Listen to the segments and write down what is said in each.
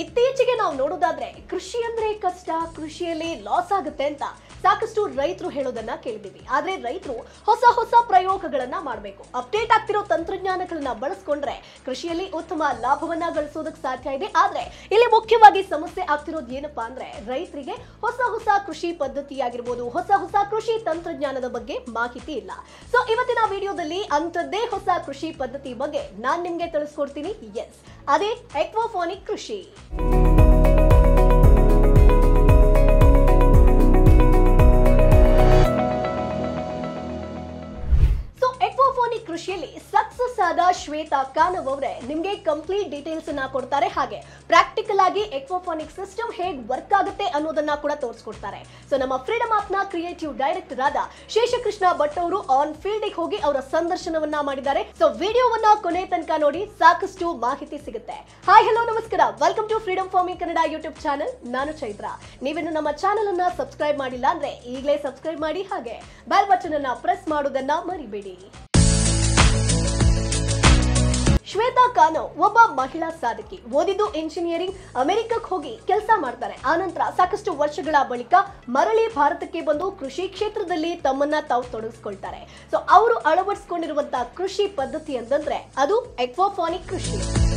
ಇತ್ತೀಚೆಗೆ ನಾವು ನೋಡೋದಾದ್ರೆ ಕೃಷಿ ಅಂದ್ರೆ ಕಷ್ಟ ಕೃಷಿಯಲ್ಲಿ ಲಾಸ್ ಆಗುತ್ತೆ ಅಂತ ಸಾಕಷ್ಟು ರೈತರು ಹೇಳೋದನ್ನ ಕೇಳಿದೀವಿ ಆದ್ರೆ ರೈತರು ಹೊಸ ಹೊಸ ಪ್ರಯೋಗಗಳನ್ನ ಮಾಡಬೇಕು ಅಪ್ಡೇಟ್ ಆಗ್ತಿರೋ ತಂತ್ರಜ್ಞಾನಗಳನ್ನ ಬಳಸ್ಕೊಂಡ್ರೆ ಕೃಷಿಯಲ್ಲಿ ಉತ್ತಮ ಲಾಭವನ್ನ ಗಳಿಸೋದಕ್ಕೆ ಸಾಧ್ಯ ಇದೆ ಆದ್ರೆ ಇಲ್ಲಿ ಮುಖ್ಯವಾಗಿ ಸಮಸ್ಯೆ ಆಗ್ತಿರೋದು ಏನಪ್ಪಾ ಅಂದ್ರೆ ರೈತರಿಗೆ ಹೊಸ ಹೊಸ ಕೃಷಿ ಪದ್ಧತಿ ಆಗಿರ್ಬೋದು ಹೊಸ ಹೊಸ ಕೃಷಿ ತಂತ್ರಜ್ಞಾನದ ಬಗ್ಗೆ ಮಾಹಿತಿ ಇಲ್ಲ ಸೊ ಇವತ್ತಿನ ವಿಡಿಯೋದಲ್ಲಿ ಅಂಥದ್ದೇ ಹೊಸ ಕೃಷಿ ಪದ್ಧತಿ ಬಗ್ಗೆ ನಾನ್ ನಿಮ್ಗೆ ತಿಳಿಸ್ಕೊಡ್ತೀನಿ ಎಸ್ ಅದೇ ಎಕ್ವಾಫೋನಿಕ್ ಕೃಷಿ ಸೊ ಎಕ್ವಾಫೋನಿಕ್ ಕೃಷಿಯಲ್ಲಿ ಸಕ್ಸಸ್ ಆದ ಶ್ವೇತಾ ಕಾನವ್ ಅವರೇ ನಿಮ್ಗೆ ಕಂಪ್ಲೀಟ್ ಡೀಟೇಲ್ಸ್ ಅನ್ನ ಕೊಡ್ತಾರೆ ಹಾಗೆ ಪ್ರಾಕ್ಟಿಕಲ್ ಆಗಿ ಎಕ್ವಾಫೋನಿಕ್ ಸಿಸ್ಟಮ್ ಹೇಗ್ ವರ್ಕ್ ಆಗುತ್ತೆ ಅನ್ನೋದನ್ನ ಕೂಡ ತೋರಿಸ್ಕೊಡ್ತಾರೆ ಸೊ ನಮ್ಮ ಫ್ರೀಡಮ್ ಆಪ್ ನ ಕ್ರಿಯೇಟಿವ್ ಡೈರೆಕ್ಟರ್ ಆದ ಶೇಷಕೃಷ್ಣ ಭಟ್ ಅವರು ಆನ್ ಫೀಲ್ಡ್ ಹೋಗಿ ಅವರ ಸಂದರ್ಶನವನ್ನ ಮಾಡಿದ್ದಾರೆ ಸೊ ವಿಡಿಯೋವನ್ನ ಕೊನೆ ತನಕ ನೋಡಿ ಸಾಕಷ್ಟು ಮಾಹಿತಿ ಸಿಗುತ್ತೆ ಹಾಯ್ ಹಲೋ ನಮಸ್ಕಾರ welcome to Freedom farming Kannada YouTube channel ನಾನು ಚೈತ್ರ ನೀವಿನ್ನು ನಮ್ಮ ಚಾನಲ್ ಅನ್ನ ಸಬ್ಸ್ಕ್ರೈಬ್ ಮಾಡಿಲ್ಲ ಅಂದ್ರೆ ಈಗಲೇ ಸಬ್ಸ್ಕ್ರೈಬ್ ಮಾಡಿ ಹಾಗೆ ಬೆಲ್ ಬಟನ್ ಅನ್ನ ಪ್ರೆಸ್ ಮಾಡೋದನ್ನ ಮರಿಬೇಡಿ ಶ್ವೇತಾ ಕಾನೋ ಒಬ್ಬ ಮಹಿಳಾ ಸಾಧಕಿ ಓದಿದ್ದು ಇಂಜಿನಿಯರಿಂಗ್ ಅಮೆರಿಕಕ್ಕೆ ಹೋಗಿ ಕೆಲಸ ಮಾಡ್ತಾರೆ ಆನಂತರ ಸಾಕಷ್ಟು ವರ್ಷಗಳ ಬಳಿಕ ಮರಳಿ ಭಾರತಕ್ಕೆ ಬಂದು ಕೃಷಿ ಕ್ಷೇತ್ರದಲ್ಲಿ ತಮ್ಮನ್ನ ತಾವು ತೊಡಗಿಸ್ಕೊಳ್ತಾರೆ ಸೊ ಅವರು ಅಳವಡಿಸಿಕೊಂಡಿರುವಂತಹ ಕೃಷಿ ಪದ್ಧತಿ ಅಂತಂದ್ರೆ ಅದು ಎಕ್ವಾಫಾನಿಕ್ ಕೃಷಿ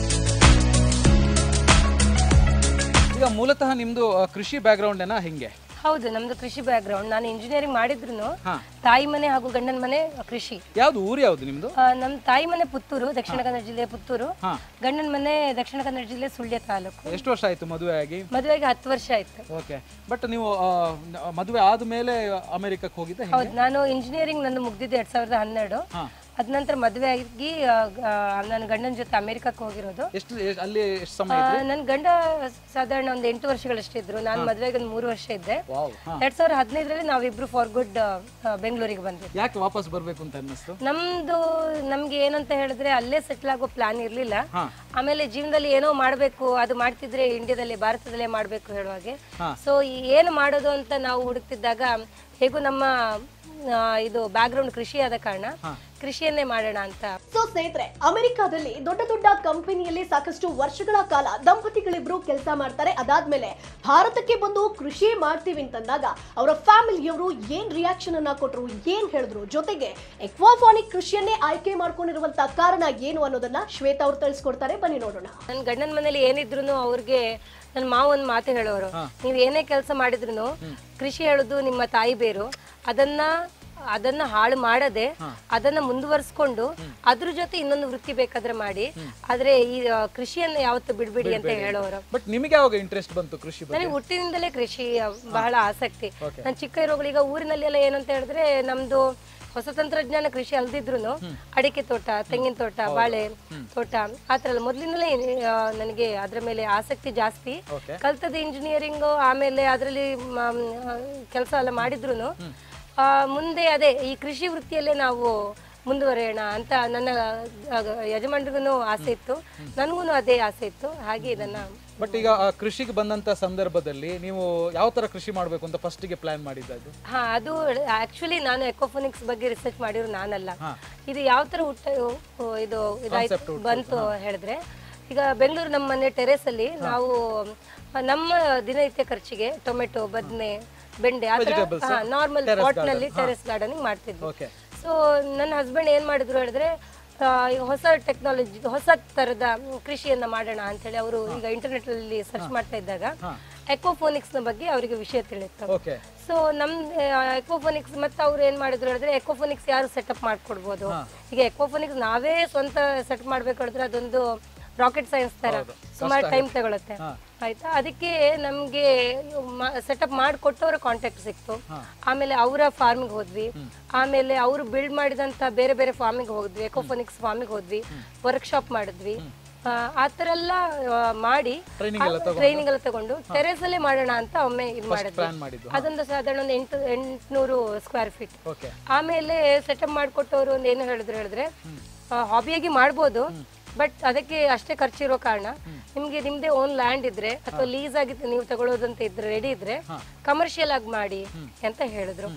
ಈಗ ಮೂಲತಃ ನಿಮ್ದು ಆ, ಕೃಷಿ ಬ್ಯಾಕ್ಗ್ರೌಂಡ್ ಏನ ಹೆಂಗೆ ಹೌದು ನಮ್ದು ಕೃಷಿ ಬ್ಯಾಕ್ಗ್ರೌಂಡ್ ನಾನು ಇಂಜಿನಿಯರಿಂಗ್ ಮಾಡಿದ್ರು ಹಾ. ತಾಯಿ ಮನೆ ಹಾಗೂ ಗಂಡನ ಮನೆ ಕೃಷಿ ಯಾವ್ದು ಊರು ಯಾವ್ದು ನಿಮ್ದು ಆ, ನಮ್ಮ ತಾಯಿ ಮನೆ ಪುತ್ತೂರು ದಕ್ಷಿಣ ಕನ್ನಡ ಜಿಲ್ಲೆ ಪುತ್ತೂರು ಹಾ. ಗಂಡನ ಮನೆ ದಕ್ಷಿಣ ಕನ್ನಡ ಜಿಲ್ಲೆ ಸುಳ್ಯ ತಾಲೂಕು ಎಷ್ಟು ವರ್ಷ ಆಯ್ತು ಮದುವೆ ಆಗಿ ಮದುವೆಗೆ ಹತ್ತು ವರ್ಷ ಆಯ್ತು ಓಕೆ ಬಟ್ ನೀವು ಆ, ನ- ಮದುವೆ ಆದ್ಮೇಲೆ ಅಮೆರಿಕಕ್ಕೆ ಹೋಗಿದ್ದೆ ಹೆಂಗೆ ಹೌದು ನಾನು ಇಂಜಿನಿಯರಿಂಗ್ ನಂದು ಮುಗ್ದಿದ್ದು ಎರಡ್ ಸಾವಿರದ ಹನ್ನೆರಡು ಹಾ. ಅದ ನಂತರ ಮದುವೆ ಆಗಿ ಆ, ಆ, ನನ್ನ ಗಂಡನ ಜೊತೆ ಅಮೆರಿಕಕ್ಕೆ ಹೋಗಿರೋದು ಎಷ್ಟು ಎಷ್ಟ್- ಅಲ್ಲಿ ಎಷ್ಟು ಸಮಯ ಆ, ನನ್ನ ಗಂಡ ಸಾಧಾರಣ ಒಂದು ಎಂಟು ವರ್ಷಗಳಷ್ಟೇ ಇದ್ರು ನಾನು ಮದುವೆಗೆ ಒಂದು ಮೂರು ವರ್ಷ ಇದ್ದೆ ವಾವ್ ಹಾ ಎರಡ್ ಸಾವಿರದ ಹದಿನೈದರಲ್ಲಿ ನಾವಿಬ್ರು ಫಾರ್ ಗುಡ್ ಬೆಂಗಳೂರಿಗೆ ಬಂದಿದ್ವಿ ಯಾಕೆ ವಾಪಸ್ ಬರ್ಬೇಕು ಅಂತ ಅನ್ನಿಸ್ತು ನಮ್ದು ನಮ್ಗೆ ಏನಂತ ಹೇಳಿದ್ರೆ ಅಲ್ಲೇ ಸೆಟ್ಲ್ ಆಗೋ ಪ್ಲಾನ್ ಇರ್ಲಿಲ್ಲ ಹಾ. ಆಮೇಲೆ ಜೀವನದಲ್ಲಿ ಏನೋ ಮಾಡಬೇಕು ಅದು ಮಾಡ್ತಿದ್ರೆ ಇಂಡಿಯಾದಲ್ಲಿ ಭಾರತದಲ್ಲೇ ಮಾಡಬೇಕು ಹೇಳುವಾಗೆ ಹಾ. ಸೊ ಏನು ಮಾಡೋದು ಅಂತ ನಾವು ಹುಡುಕ್ತಿದ್ದಾಗ ಹೇಗೂ ನಮ್ಮ ಆ, ಇದು ಬ್ಯಾಕ್ಗ್ರೌಂಡ್ ಕೃಷಿ ಆದ ಕಾರಣ ಕೃಷಿಯನ್ನೇ ಮಾಡೋಣ ಅಂತ ಸೊ ಸ್ನೇಹಿತರೆ ಅಮೆರಿಕಾದಲ್ಲಿ ದೊಡ್ಡ ದೊಡ್ಡ ಕಂಪನಿಯಲ್ಲಿ ಸಾಕಷ್ಟು ವರ್ಷಗಳ ಕಾಲ ದಂಪತಿಗಳಿಬ್ರು ಕೆಲಸ ಮಾಡ್ತಾರೆ ಅದಾದ್ಮೇಲೆ ಭಾರತಕ್ಕೆ ಬಂದು ಕೃಷಿ ಮಾಡ್ತೀವಿ ಅಂತಂದಾಗ ಅವರ ಫ್ಯಾಮಿಲಿಯವರು ಏನ್ ರಿಯಾಕ್ಷನ್ ಅನ್ನ ಕೊಟ್ರು ಏನ್ ಹೇಳಿದ್ರು ಜೊತೆಗೆ ಎಕ್ವಾಫಾನಿಕ್ ಕೃಷಿಯನ್ನೇ ಆಯ್ಕೆ ಮಾಡ್ಕೊಂಡಿರುವಂತ ಕಾರಣ ಏನು ಅನ್ನೋದನ್ನ ಶ್ವೇತಾ ಅವ್ರು ತಿಳಿಸ್ಕೊಡ್ತಾರೆ ಬನ್ನಿ ನೋಡೋಣ ನನ್ನ ಗಂಡನ ಮನೇಲಿ ಏನಿದ್ರು ಅವ್ರಿಗೆ ನನ್ನ ಮಾವ ಒಂದು ಮಾತು ಹೇಳೋರು ನೀವು ಏನೇ ಕೆಲಸ ಮಾಡಿದ್ರು ಕೃಷಿ ಹೇಳೋದು ನಿಮ್ಮ ತಾಯಿ ಬೇರು ಅದನ್ನ ಅದನ್ನ ಹಾಳು ಮಾಡದೆ ಅದನ್ನ ಮುಂದುವರಿಸ್ಕೊಂಡು ಅದ್ರ ಜೊತೆ ಇನ್ನೊಂದು ವೃತ್ತಿ ಬೇಕಾದ್ರೆ ಮಾಡಿ ಆದ್ರೆ ಈ ಆ, ಕೃಷಿಯನ್ನ ಯಾವತ್ತು ಬಿಡ್ಬಿಡಿ ಅಂತ ಹೇಳೋರು ಬಟ್ ನಿಮಗೆ ಯಾವಾಗ ಇಂಟ್ರೆಸ್ಟ್ ಬಂತು ಕೃಷಿ ಬಗ್ಗೆ ನನಗೆ ಹುಟ್ಟಿನಿಂದಲೇ ಕೃಷಿ ಆ, ಬಹಳ ಆಸಕ್ತಿ ನಾನು ಚಿಕ್ಕ ಇರೋಗಳು ಈಗ ಊರಿನಲ್ಲಿ ಎಲ್ಲ ಏನಂತ ಹೇಳಿದ್ರೆ ನಮ್ದು ಹೊಸ ತಂತ್ರಜ್ಞಾನ ಕೃಷಿ ಅಲ್ದಿದ್ರು ಅಡಿಕೆ ತೋಟ ತೆಂಗಿನ ತೋಟ ಬಾಳೆ ತೋಟ ಆತರ ಎಲ್ಲ ಮೊದ್ಲಿಂದಲೇ ಆ, ನನಗೆ ಅದ್ರ ಮೇಲೆ ಆಸಕ್ತಿ ಜಾಸ್ತಿ Okay. ಕಲ್ತದ್ದು ಇಂಜಿನಿಯರಿಂಗ್ ಆಮೇಲೆ ಅದರಲ್ಲಿ ಕೆಲಸ ಎಲ್ಲ ಮಾಡಿದ್ರು ಮುಂದೆ ಅದೇ ಈ ಕೃಷಿ ವೃತ್ತಿಯಲ್ಲೇ ನಾವು ಮುಂದುವರಿಯೋಣ ಅಂತ ನನ್ನ ಯಜಮಾನ್ರಿಗೂ ಆಸೆ ಇತ್ತು ನನಗೂ ಅದೇ ಆಸೆ ಇತ್ತು ಹಾಗೆ ಇದನ್ನ ಬಟ್ ಈಗ ಆ, ಕೃಷಿಗೆ ಬಂದಂತ ಸಂದರ್ಭದಲ್ಲಿ ನೀವು ಯಾವ ತರ ಕೃಷಿ ಮಾಡಬೇಕು ಅಂತ ಫಸ್ಟಿಗೆ ಪ್ಲಾನ್ ಮಾಡಿದ್ದದು ಹಾ ಅದು ಆಕ್ಚುಲಿ ನಾನು ಎಕೋಫೋನಿಕ್ಸ್ ಬಗ್ಗೆ ರಿಸರ್ಚ್ ಮಾಡಿರೋ ನಾನಲ್ಲ ಇದು ಯಾವ ತರ ಹುಟ್ಟ ಉ- ಇದು ಇದಾಯ್ತು ಬಂತು ಹೇಳಿದ್ರೆ ಈಗ ಬೆಂಗಳೂರು ನಮ್ಮ ಮನೆ ಟೆರೇಸ್ ಅಲ್ಲಿ ನಾವು ನಮ್ಮ ದಿನನಿತ್ಯ ಖರ್ಚಿಗೆ ಟೊಮೆಟೊ ಬದನೆ ಬೆಂಡೆ ಆ ಥರ ನಾರ್ಮಲ್ ಪಾಟ್ ನಲ್ಲಿ ಟೆರೆಸ್ ಗಾರ್ಡನಿಂಗ್ ಮಾಡ್ತಿದ್ವಿ ಓಕೆ ಸೊ ನನ್ನ ಹಸ್ಬೆಂಡ್ ಏನ್ ಮಾಡಿದ್ರು ಹೇಳಿದ್ರೆ ಆ, ಈ ಹೊಸ ಟೆಕ್ನಾಲಜಿ ಹೊಸ ತರದ ಕೃಷಿಯನ್ನ ಮಾಡೋಣ ಅಂತ ಹೇಳಿ ಅವರು ಈಗ ಇಂಟರ್ನೆಟ್ ಅಲ್ಲಿ ಸರ್ಚ್ ಮಾಡ್ತಾ ಇದ್ದಾಗ ಎಕೋಫೋನಿಕ್ಸ್ ನ ಬಗ್ಗೆ ಅವರಿಗೆ ವಿಷಯ ತಿಳಿತ್ತು ಓಕೆ ಸೊ ನಮ್ ಎಕೋಫೋನಿಕ್ಸ್ ಮತ್ತೆ ಅವ್ರು ಏನ್ ಮಾಡಿದ್ರು ಹೇಳಿದ್ರೆ ಎಕೋಫೋನಿಕ್ಸ್ ಯಾರು ಸೆಟಪ್ ಮಾಡ್ಕೊಡ್ಬೋದು ಈಗ ಎಕೋಫೋನಿಕ್ಸ್ ನಾವೇ ಸ್ವಂತ ಸೆಟ್ ಮಾಡ್ಬೇಕು ಹೇಳಿದ್ರೆ ಅದೊಂದು ರಾಕೆಟ್ ಸೈನ್ಸ್ ತರ ಸುಮಾರು ಟೈಮ್ ತಗೊಳುತ್ತೆ ಆಯ್ತಾ ಅದಕ್ಕೆ ನಮ್ಗೆ ಸೆಟಪ್ ಮಾಡಿಕೊಟ್ಟವರ ಕಾಂಟ್ಯಾಕ್ಟ್ ಸಿಕ್ತು ಆಮೇಲೆ ಅವರ ಫಾರ್ಮಿಗೆ ಹೋದ್ವಿ ಆಮೇಲೆ ಅವರು ಬಿಲ್ಡ್ ಮಾಡಿದಂತ ಬೇರೆ ಬೇರೆ ಫಾರ್ಮಿಗೆ ಹೋದ್ವಿ ಎಕೋಫೋನಿಕ್ಸ್ ಫಾರ್ಮಿಗೆ ಹೋದ್ವಿ ವರ್ಕ್ಶಾಪ್ ಮಾಡಿದ್ವಿ ಆ, ಆ ಥರ ಎಲ್ಲ ಆ, ಮಾಡಿ Training ಎಲ್ಲ ಟ್ರೈನಿಂಗ್ ಎಲ್ಲ ತಗೊಂಡು ಟೆರೇಸ್ ಅಲ್ಲೇ ಮಾಡೋಣ ಅಂತ ಒಮ್ಮೆ ಇದು ಮಾಡಿದ್ವಿ ಪ್ಲಾನ್ ಮಾಡಿದ್ದು ಅದೊಂದು ಸಾಧಾರಣ ಒಂದು ಎಂಟು ಎಂಟುನೂರು ಸ್ಕ್ವೇರ್ ಫೀಟ್ ಓಕೆ ಆಮೇಲೆ ಸೆಟಪ್ ಮಾಡಿಕೊಟ್ಟವರು ಒಂದು ಏನು ಹೇಳಿದ್ರು ಹೇಳಿದ್ರೆ ಹಾಬಿಯಾಗಿ ಮಾಡ್ಬೋದು ಬಟ್ ಅದಕ್ಕೆ ಅಷ್ಟೇ ಖರ್ಚಿರೋ ಕಾರಣ ನಿಮ್ಗೆ ನಿಮ್ದೇ ಓನ್ ಲ್ಯಾಂಡ್ ಇದ್ರೆ ಅಥವಾ ಲೀಸ್ ಆಗಿ ನೀವು ತಗೊಳ್ಳೋದಂತ ಇದ್ರೆ ರೆಡಿ ಇದ್ರೆ ಕಮರ್ಷಿಯಲ್ ಆಗಿ ಮಾಡಿ ಅಂತ ಹೇಳಿದ್ರು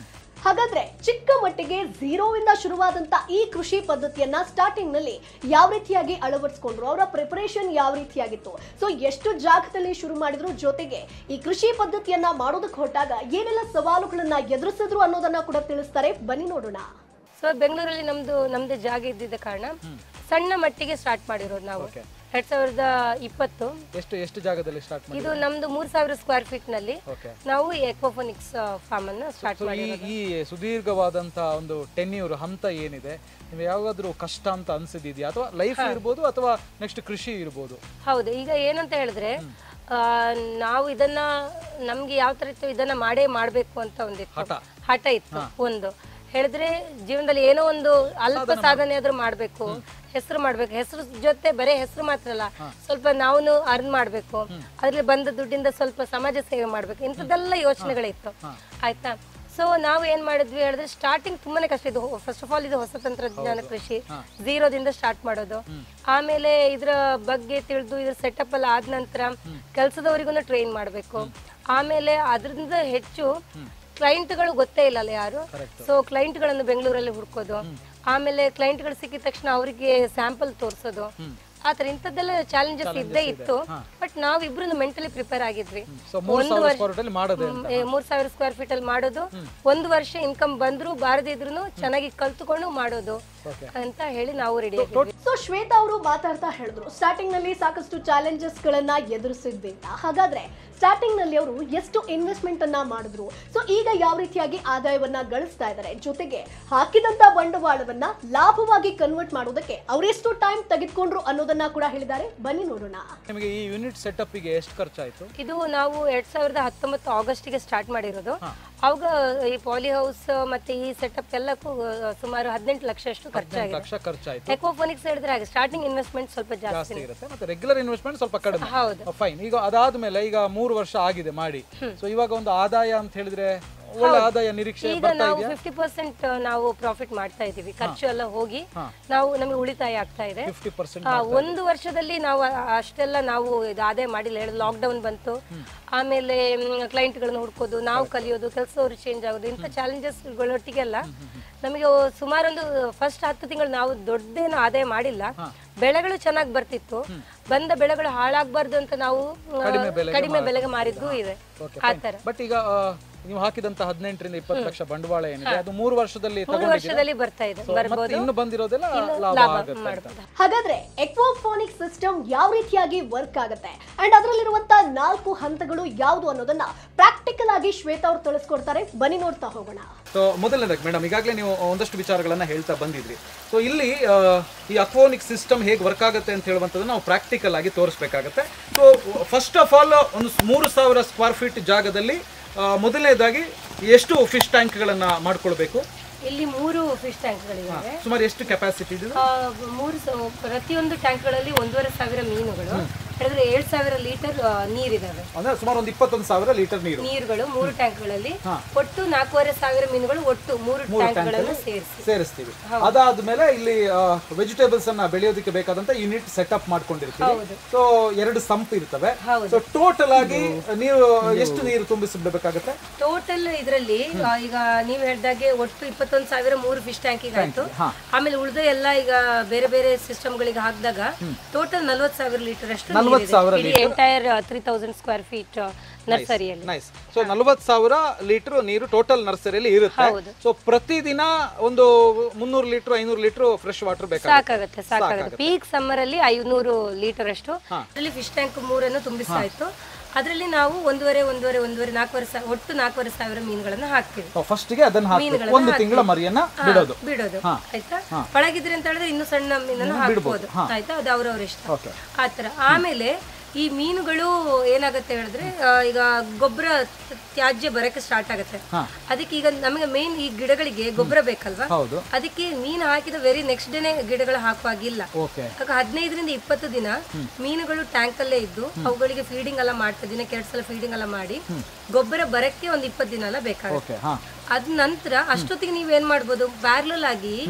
ಹಾಗಾದ್ರೆ ಚಿಕ್ಕ ಮಟ್ಟಿಗೆ ಝೀರೋವಿಂದ ಶುರುವಾದಂತ ಈ ಕೃಷಿ ಪದ್ಧತಿಯನ್ನ ಸ್ಟಾರ್ಟಿಂಗ್ ನಲ್ಲಿ ಯಾವ ರೀತಿಯಾಗಿ ಅಳವಡಿಸಿಕೊಂಡ್ರು ಅವರ ಪ್ರಿಪರೇಷನ್ ಯಾವ ರೀತಿಯಾಗಿತ್ತು ಸೊ ಎಷ್ಟು ಜಾಗದಲ್ಲಿ ಶುರು ಮಾಡಿದ್ರು ಜೊತೆಗೆ ಈ ಕೃಷಿ ಪದ್ಧತಿಯನ್ನ ಮಾಡೋದಕ್ಕೆ ಹೊರಟಾಗ ಏನೆಲ್ಲ ಸವಾಲುಗಳನ್ನ ಎದುರಿಸಿದ್ರು ಅನ್ನೋದನ್ನ ಕೂಡ ತಿಳಿಸ್ತಾರೆ ಬನ್ನಿ ನೋಡೋಣ ಸೊ ಬೆಂಗಳೂರಲ್ಲಿ ನಮ್ದು ನಮ್ದು ಜಾಗ ಇದ್ದಿದ್ದ ಕಾರಣ ಸಣ್ಣ ಮಟ್ಟಿಗೆ ಸ್ಟಾರ್ಟ್ ಮಾಡಿರೋದು ನಾವು Okay. ಎರಡ್ ಸಾವಿರದ ಇಪ್ಪತ್ತು ಎಷ್ಟು ಎಷ್ಟು ಜಾಗದಲ್ಲಿ ಸ್ಟಾರ್ಟ್ ಮಾಡಿ ಇದು ನಮ್ದು ಮೂರ್ ಸಾವಿರ ಸ್ಕ್ವೇರ್ ಫೀಟ್ ನಲ್ಲಿ ಓಕೆ ನಾವು ಎಕ್ವಾಫೋನಿಕ್ಸ್ ಫಾರ್ಮ್ ಅನ್ನ ಸ್ಟಾರ್ಟ್ ಸೊ ಮಾಡಿ ಈ ಈ ಸುದೀರ್ಘವಾದಂತ ಒಂದು ಟೆನ್ಯೂರ್ ಹಂತ ಏನಿದೆ ನೀವು ಯಾವಾಗಾದ್ರೂ ಕಷ್ಟ ಅಂತ ಅನ್ಸಿದ್ಯಾ ಅಥವಾ ಲೈಫ್ ಇರ್ಬೋದು ಅಥವಾ ನೆಕ್ಸ್ಟ್ ಕೃಷಿ ಇರ್ಬೋದು ಹೌದು ಈಗ ಏನಂತ ಹೇಳಿದ್ರೆ ಆ, ನಾವು ಇದನ್ನ ನಮ್ಗೆ ಯಾವ ತರ ಇತ್ತು ಇದನ್ನ ಮಾಡೇ ಮಾಡ್ಬೇಕು ಅಂತ ಒಂದಿತ್ತು ಹಠ. ಹಠ ಇತ್ತು ಒಂದು ಹೇಳಿದ್ರೆ ಜೀವನದಲ್ಲಿ ಏನೋ ಒಂದು ಅಲ್ಪ ಸಾಧನೆ ಆದ್ರೂ ಮಾಡ್ಬೇಕು ಹೆಸರು ಮಾಡ್ಬೇಕು ಹೆಸರು ಜೊತೆ ಬರೀ ಹೆಸರು ಮಾತ್ರ ಅಲ್ಲ ಸ್ವಲ್ಪ ನಾವು ಅರ್ನ್ ಮಾಡ್ಬೇಕು ಅದ್ರಲ್ಲಿ ಬಂದ ದುಡ್ಡಿಂದ ಸ್ವಲ್ಪ ಸಮಾಜ ಸೇವೆ ಮಾಡ್ಬೇಕು ಇಂಥದ್ದೆಲ್ಲ ಯೋಚನೆಗಳಿತ್ತು ಆಯ್ತಾ ಸೊ ನಾವು ಏನ್ ಮಾಡಿದ್ವಿ ಹೇಳಿದ್ರೆ ಸ್ಟಾರ್ಟಿಂಗ್ ತುಂಬಾನೇ ಕಷ್ಟ ಇದು ಫಸ್ಟ್ ಆಫ್ ಆಲ್ ಇದು ಹೊಸ ತಂತ್ರಜ್ಞಾನ ಕೃಷಿ ಝೀರೋದಿಂದ ಸ್ಟಾರ್ಟ್ ಮಾಡೋದು ಆಮೇಲೆ ಇದ್ರ ಬಗ್ಗೆ ತಿಳಿದು ಇದ್ರ ಸೆಟಪ್ ಎಲ್ಲ ಆದ ನಂತರ ಕೆಲಸದವರಿಗೂ ಟ್ರೈನ್ ಮಾಡಬೇಕು ಆಮೇಲೆ ಅದರಿಂದ ಹೆಚ್ಚು ಕ್ಲೈಂಟ್ಗಳು ಗೊತ್ತೇ ಇಲ್ಲಲ್ಲ ಯಾರು ಸೊ ಕ್ಲೈಂಟ್ಗಳನ್ನು ಬೆಂಗಳೂರಲ್ಲಿ ಹುಡ್ಕೋದು ಆಮೇಲೆ ಕ್ಲೈಂಟ್ಗಳು ಸಿಕ್ಕಿದ ತಕ್ಷಣ ಅವರಿಗೆ ಸ್ಯಾಂಪಲ್ ತೋರಿಸೋದು ಆತರ ಇಂಥದ್ದೆಲ್ಲ ಚಾಲೆಂಜಸ್ ಇದ್ದೇ ಇತ್ತು ಬಟ್ ನಾವಿಬ್ರು ಮೆಂಟಲಿ ಪ್ರಿಪೇರ್ ಆಗಿದ್ವಿ ಸೊ ಮೂರು ಸಾವಿರ ಸ್ಕ್ವೇರ್ ಫೀಟ್ ಅಲ್ಲಿ ಮಾಡೋದೇ ಹ್ಮ್, ಏ, ಮೂರ್ ಸಾವಿರ ಸ್ಕ್ವೇರ್ ಫೀಟ್ ಅಲ್ಲಿ ಮಾಡೋದು ಒಂದು ವರ್ಷ ಇನ್ಕಮ್ ಬಂದ್ರು ಬಾರದಿದ್ರು ಚೆನ್ನಾಗಿ ಕಲ್ತ್ಕೊಂಡು ಮಾಡೋದು ಅಂತ ಹೇಳಿ ನಾವು ರೆಡಿ ಆಗಿದ್ವಿ ಸೊ ಶ್ವೇತಾ ಅವರು ಮಾತಾಡ್ತಾ ಹೇಳಿದ್ರು ಸ್ಟಾರ್ಟಿಂಗ್ ನಲ್ಲಿ ಸಾಕಷ್ಟು ಚಾಲೆಂಜಸ್ ಗಳನ್ನ ಎದುರಿಸಿದ್ವಿ ಅಂತ ಹಾಗಾದ್ರೆ ಸ್ಟಾರ್ಟಿಂಗ್ ನಲ್ಲಿ ಅವರು ಎಷ್ಟು ಇನ್ವೆಸ್ಟ್ಮೆಂಟ್ ಅನ್ನ ಮಾಡಿದ್ರು ಸೊ ಈಗ ಯಾವ ರೀತಿಯಾಗಿ ಆದಾಯವನ್ನ ಗಳಿಸ್ತಾ ಇದ್ದಾರೆ ಜೊತೆಗೆ ಹಾಕಿದಂತ ಬಂಡವಾಳವನ್ನ ಲಾಭವಾಗಿ ಕನ್ವರ್ಟ್ ಮಾಡೋದಕ್ಕೆ ಅವರೆಷ್ಟು ಟೈಮ್ ತೆಗೆದುಕೊಂಡ್ರು ಅನ್ನೋದನ್ನ ಕೂಡ ಹೇಳಿದ್ದಾರೆ ಬನ್ನಿ ನೋಡೋಣ ನಿಮಗೆ ಈ ಯೂನಿಟ್ ಸೆಟಪ್ಗೆ ಎಷ್ಟು ಖರ್ಚಾಯ್ತು ಇದು ನಾವು ಎರಡ್ ಸಾವಿರದ ಹತ್ತೊಂಬತ್ತು ಆಗಸ್ಟ್ಗೆ ಸ್ಟಾರ್ಟ್ ಮಾಡಿರೋದು ಅವಾಗ ಈ ಪಾಲಿ ಹೌಸ್ ಮತ್ತೆ ಈ ಸೆಟಪ್ ಎಲ್ಲಕ್ಕೂ ಆ, ಸುಮಾರು ಹದಿನೆಂಟು ಲಕ್ಷ ಅಷ್ಟು ಖರ್ಚಾಗಿದೆ ಲಕ್ಷ ಖರ್ಚಾಯ್ತು ಎಕೋಫೋನಿಕ್ಸ್ ಹೇಳಿದ್ರೆ ಹಾಗೆ ಸ್ಟಾರ್ಟಿಂಗ್ ಇನ್ವೆಸ್ಟ್ಮೆಂಟ್ ಸ್ವಲ್ಪ ಜಾಸ್ತಿ ಜಾಸ್ತಿ ಇರುತ್ತೆ ಮತ್ತೆ ರೆಗ್ಯುಲರ್ ಇನ್ವೆಸ್ಟ್ಮೆಂಟ್ ಸ್ವಲ್ಪ ಕಡಿಮೆ ಹೌದು ಫೈನ್ ಈಗ ಅದಾದ್ಮೇಲೆ ಈಗ ಮೂರು ವರ್ಷ ಆಗಿದೆ ಮಾಡಿ ಸೊ ಇವಾಗ ಒಂದು ಆದಾಯ ಅಂತ ಹೇಳಿದ್ರೆ ಒಳ್ಳೆ ಆದಾಯ ನಿರೀಕ್ಷೆ ಈಗ ಬರ್ತಾ ನಾವು ಇದೆಯಾ ಫಿಫ್ಟಿ ಪರ್ಸೆಂಟ್ ನಾವು ಪ್ರಾಫಿಟ್ ಮಾಡ್ತಾ ಇದೀವಿ ಖರ್ಚು ಎಲ್ಲ ಹೋಗಿ ನಾವು ನಮಗೆ ಉಳಿತಾಯ ಆಗ್ತಾ ಇದೆ ಫಿಫ್ಟಿ ಪರ್ಸೆಂಟ್ ಆ, ಒಂದು ವರ್ಷದಲ್ಲಿ ನಾವು ಆ- ಅಷ್ಟೆಲ್ಲ ನಾವು ಇದು ಆದಾಯ ಮಾಡಿಲ್ಲ ಹೇಳಿದ್ರೆ ಲಾಕ್ಡೌನ್ ಬಂತು ಆಮೇಲೆ ಕ್ಲೈಂಟ್ಗಳನ್ನ ಹುಡ್ಕೋದು ನಾವು ಕಲಿಯೋದು ಕೆಲಸದವರು ಚೇಂಜ್ ಆಗೋದು ಇಂಥ ಚಾಲೆಂಜಸ್ಗಳೊಟ್ಟಿಗೆಲ್ಲ ನಮಗೆ ಸುಮಾರೊಂದು ಫಸ್ಟ್ ಹತ್ತು ತಿಂಗಳು ನಾವು ದೊಡ್ಡದೇನು ಆದಾಯ ಮಾಡಿಲ್ಲ ಬೆಳೆಗಳು ಚೆನ್ನಾಗಿ ಬರ್ತಿತ್ತು ಬಂದ ಬೆಳೆಗಳು ಹಾಳಾಗಬಾರ್ದು ಅಂತ ನಾವು ಆ, ಕಡಿಮೆ ಬೆಲೆಗೆ ಕಡಿಮೆ ಬೆಲೆಗೆ ಮಾರಿದ್ದು ಇದೆ ಆ ತರ ಬಟ್ ಈಗ ಆ, ನೀವು ಹಾಕಿದಂತ ಹದಿನೆಂಟರಿಂದ ಇಪ್ಪತ್ತು ಲಕ್ಷ ಬಂಡವಾಳ ಏನಿದೆ ಅದು ಮೂರು ವರ್ಷದಲ್ಲಿ ಮೂರು ತಗೊಂಡಿದ್ದೀರಾ ವರ್ಷದಲ್ಲಿ ಬರ್ತಾ ಇದೆ So, ಮತ್ತೆ ಬರ್ಬೋದು ಇನ್ನು ಬಂದಿರೋದೆಲ್ಲ ಲಾಭ ಲಾಭ ಆಗುತ್ತೆ ಅಂತ. ಮಾಡ್ಬೋದು ಹಾಗಾದ್ರೆ ಎಕ್ವಾಫೋನಿಕ್ ಸಿಸ್ಟಮ್ ಯಾವ ರೀತಿಯಾಗಿ ವರ್ಕ್ ಆಗುತ್ತೆ ಅಂಡ್ ಅದರಲ್ಲಿರುವಂತ ನಾಲ್ಕು ಹಂತಗಳು ಯಾವುದು ಅನ್ನೋದನ್ನ ಪ್ರಾಕ್ಟಿಕಲ್ ಆಗಿ ಶ್ವೇತಾ ಅವರು ತಿಳಿಸ್ಕೊಡ್ತಾರೆ ಬನ್ನಿ ನೋಡ್ತಾ ಹೋಗೋಣ ಸೊ ಮೊದಲನೇದಾಗಿ ಮೇಡಮ್ ಈಗಾಗಲೇ ನೀವು ಒಂದಷ್ಟು ವಿಚಾರಗಳನ್ನ ಹೇಳ್ತಾ ಬಂದಿದ್ರಿ ಸೊ ಇಲ್ಲಿ ಆ, ಈ ಅಕ್ವಾನಿಕ್ ಸಿಸ್ಟಮ್ ಹೇಗೆ ವರ್ಕ್ ಆಗುತ್ತೆ ಅಂತ ಹೇಳುವಂಥದ್ದು ನಾವು ಪ್ರಾಕ್ಟಿಕಲ್ ಆಗಿ ತೋರಿಸ್ಬೇಕಾಗತ್ತೆ ಸೊ ಫಸ್ಟ್ ಆಫ್ ಆಲ್ ಒಂದು ಮೂರು ಸಾವಿರ ಸ್ಕ್ವೇರ್ ಫೀಟ್ ಜಾಗದಲ್ಲಿ ಆ, ಮೊದಲನೇದಾಗಿ ಎಷ್ಟು ಫಿಶ್ ಟ್ಯಾಂಕ್ಗಳನ್ನು ಮಾಡ್ಕೊಳ್ಬೇಕು ಇಲ್ಲಿ ಮೂರು ಫಿಶ್ ಟ್ಯಾಂಕ್ಗಳಿವೆ ಸುಮಾರು ಎಷ್ಟು ಕೆಪಾಸಿಟಿ ಇದೆ ಆ, ಮೂರು ಸ- ಪ್ರತಿಯೊಂದು ಟ್ಯಾಂಕ್ಗಳಲ್ಲಿ ಒಂದೂವರೆ ಸಾವಿರ ಮೀನುಗಳು ಹೇಳಿದ್ರೆ ಏಳು ಸಾವಿರ ಲೀಟರ್ ನೀರಿದಾವೆ ಅಂದ್ರೆ ಸುಮಾರು ಒಂದು ಇಪ್ಪತ್ತೊಂದು ಸಾವಿರ ಲೀಟರ್ ನೀರು ನೀರುಗಳು ಮೂರು ಟ್ಯಾಂಕ್ಗಳಲ್ಲಿ ಒಟ್ಟು ನಾಲ್ಕೂವರೆ ಸಾವಿರ ಮೀನುಗಳು ಒಟ್ಟು ಮೂರು ಟ್ಯಾಂಕ್ಗಳನ್ನು ಸೇರಿಸಿ ಸೇರಿಸ್ತೀವಿ ಅದಾದ್ಮೇಲೆ ಇಲ್ಲಿ ವೆಜಿಟೇಬಲ್ಸ್ ಅನ್ನ ಬೆಳೆಯೋದಕ್ಕೆ ಬೇಕಾದಂತ ಯೂನಿಟ್ ಸೆಟಪ್ ಮಾಡ್ಕೊಂಡಿರ್ತೀವಿ ಸೊ ಎರಡು ಸಂಪ್ ಇರ್ತವೆ ಸೊ ಟೋಟಲ್ ಆಗಿ ನೀವು ಎಷ್ಟು ನೀರು ತುಂಬಿಸಿಬಿಡ್ಬೇಕಾಗತ್ತೆ ಟೋಟಲ್ ಇದರಲ್ಲಿ ಈಗ ನೀವು ಹೇಳ್ದಾಗೆ ಒಟ್ಟು ಇಪ್ಪತ್ತೊಂದು ಸಾವಿರ ಮೂರು ಫಿಶ್ ಟ್ಯಾಂಕಿಗೆ ಆಯ್ತು ಆಮೇಲೆ ಉಳಿದ ಎಲ್ಲ ಈಗ ಬೇರೆ ಬೇರೆ ಸಿಸ್ಟಮ್ ಗಳಿಗೆ ಹಾಕಿದಾಗ ಟೋಟಲ್ ನಲ್ವತ್ ಸಾವಿರ ಲೀಟರ್ ಅಷ್ಟು ಸಾವಿರ entire three thousand square feet ನರ್ಸರಿಯಲ್ಲಿ ನೈಸ್ ಸೊ ನಲ್ವತ್ ಸಾವಿರ ಲೀಟರ್ ನೀರು ಟೋಟಲ್ ನರ್ಸರಿಯಲ್ಲಿ ಇರುತ್ತೆ ಸೊ ಪ್ರತಿದಿನ ಒಂದು ಮುನ್ನೂರು ಲೀಟರ್ ಐನೂರು ಲೀಟರ್ ಫ್ರೆಶ್ ವಾಟರ್ ಬೇಕಾಗುತ್ತೆ ಸಾಕಾಗುತ್ತೆ ಸಾಕಾಗುತ್ತೆ ಪೀಕ್ ಸಮ್ಮರ್ ಅಲ್ಲಿ ಐನೂರು ಲೀಟರ್ ಅಷ್ಟು ಅದರಲ್ಲಿ ಫಿಶ್ ಟ್ಯಾಂಕ್ ಮೂರನ್ನು ತುಂಬಿಸ್ತಾ ಇತ್ತು ಅದರಲ್ಲಿ ನಾವು ಒಂದೂವರೆ ಒಂದೂವರೆ ಒಂದೂವರೆ ನಾಲ್ಕೂವರೆ ಸಾವಿರ ಒಟ್ಟು ನಾಲ್ಕೂವರೆ ಸಾವಿರ ಮೀನುಗಳನ್ನ ಹಾಕ್ತೀವಿ ಫಸ್ಟ್ಗೆ ಅದನ್ನ ಹಾಕ್ಬೇಕು ಒಂದು ತಿಂಗಳ ಮರಿಯನ್ನ ಬಿಡೋದು ಬಿಡೋದು ಆಯ್ತಾ ಒಳಗಿದ್ರೆ ಅಂತ ಹೇಳಿದ್ರೆ ಇನ್ನು ಸಣ್ಣ ಮೀನನ್ನು ಹಾಕ್ಬೋದು ಆಯ್ತಾ ಅದು ಅವ್ರವ್ರ ಇಷ್ಟ ಓಕೆ ಆತರ ಆಮೇಲೆ ಈ ಮೀನುಗಳು ಏನಾಗುತ್ತೆ ಹೇಳಿದ್ರೆ ಆ, ಈಗ ಗೊಬ್ಬರ ತ್ಯಾಜ್ಯ ಬರಕ್ಕೆ ಸ್ಟಾರ್ಟ್ ಆಗುತ್ತೆ ಅದಕ್ಕೆ ಈಗ ನಮಗೆ ಮೇನ್ ಈ ಗಿಡಗಳಿಗೆ ಗೊಬ್ಬರ ಬೇಕಲ್ವಾ ಹೌದು ಅದಕ್ಕೆ ಮೀನು ಹಾಕಿದ ವೆರಿ ನೆಕ್ಸ್ಟ್ ಡೇನೆ ಗಿಡಗಳು ಹಾಕುವಾಗಿಲ್ಲ ಓಕೆ ಆಗ ಹದಿನೈದರಿಂದ ಇಪ್ಪತ್ತು ದಿನ ಮೀನುಗಳು ಟ್ಯಾಂಕ್ ಅಲ್ಲೇ ಇದ್ದು ಅವುಗಳಿಗೆ ಫೀಡಿಂಗ್ ಎಲ್ಲ ಮಾಡ್ತಾ ದಿನಕ್ಕೆ ಎರಡು ಸಲ ಫೀಡಿಂಗ್ ಎಲ್ಲ ಮಾಡಿ ಗೊಬ್ಬರ ಬರಕ್ಕೆ ಒಂದು ಇಪ್ಪತ್ತು ದಿನ ಎಲ್ಲ ಬೇಕಾಗುತ್ತೆ ಓಕೆ ಹಾ ಅದ ನಂತರ ಅಷ್ಟೊತ್ತಿಗೆ ನೀವೇನ್ ಮಾಡ್ಬೋದು ಪ್ಯಾರಲಲ್ ಆಗಿ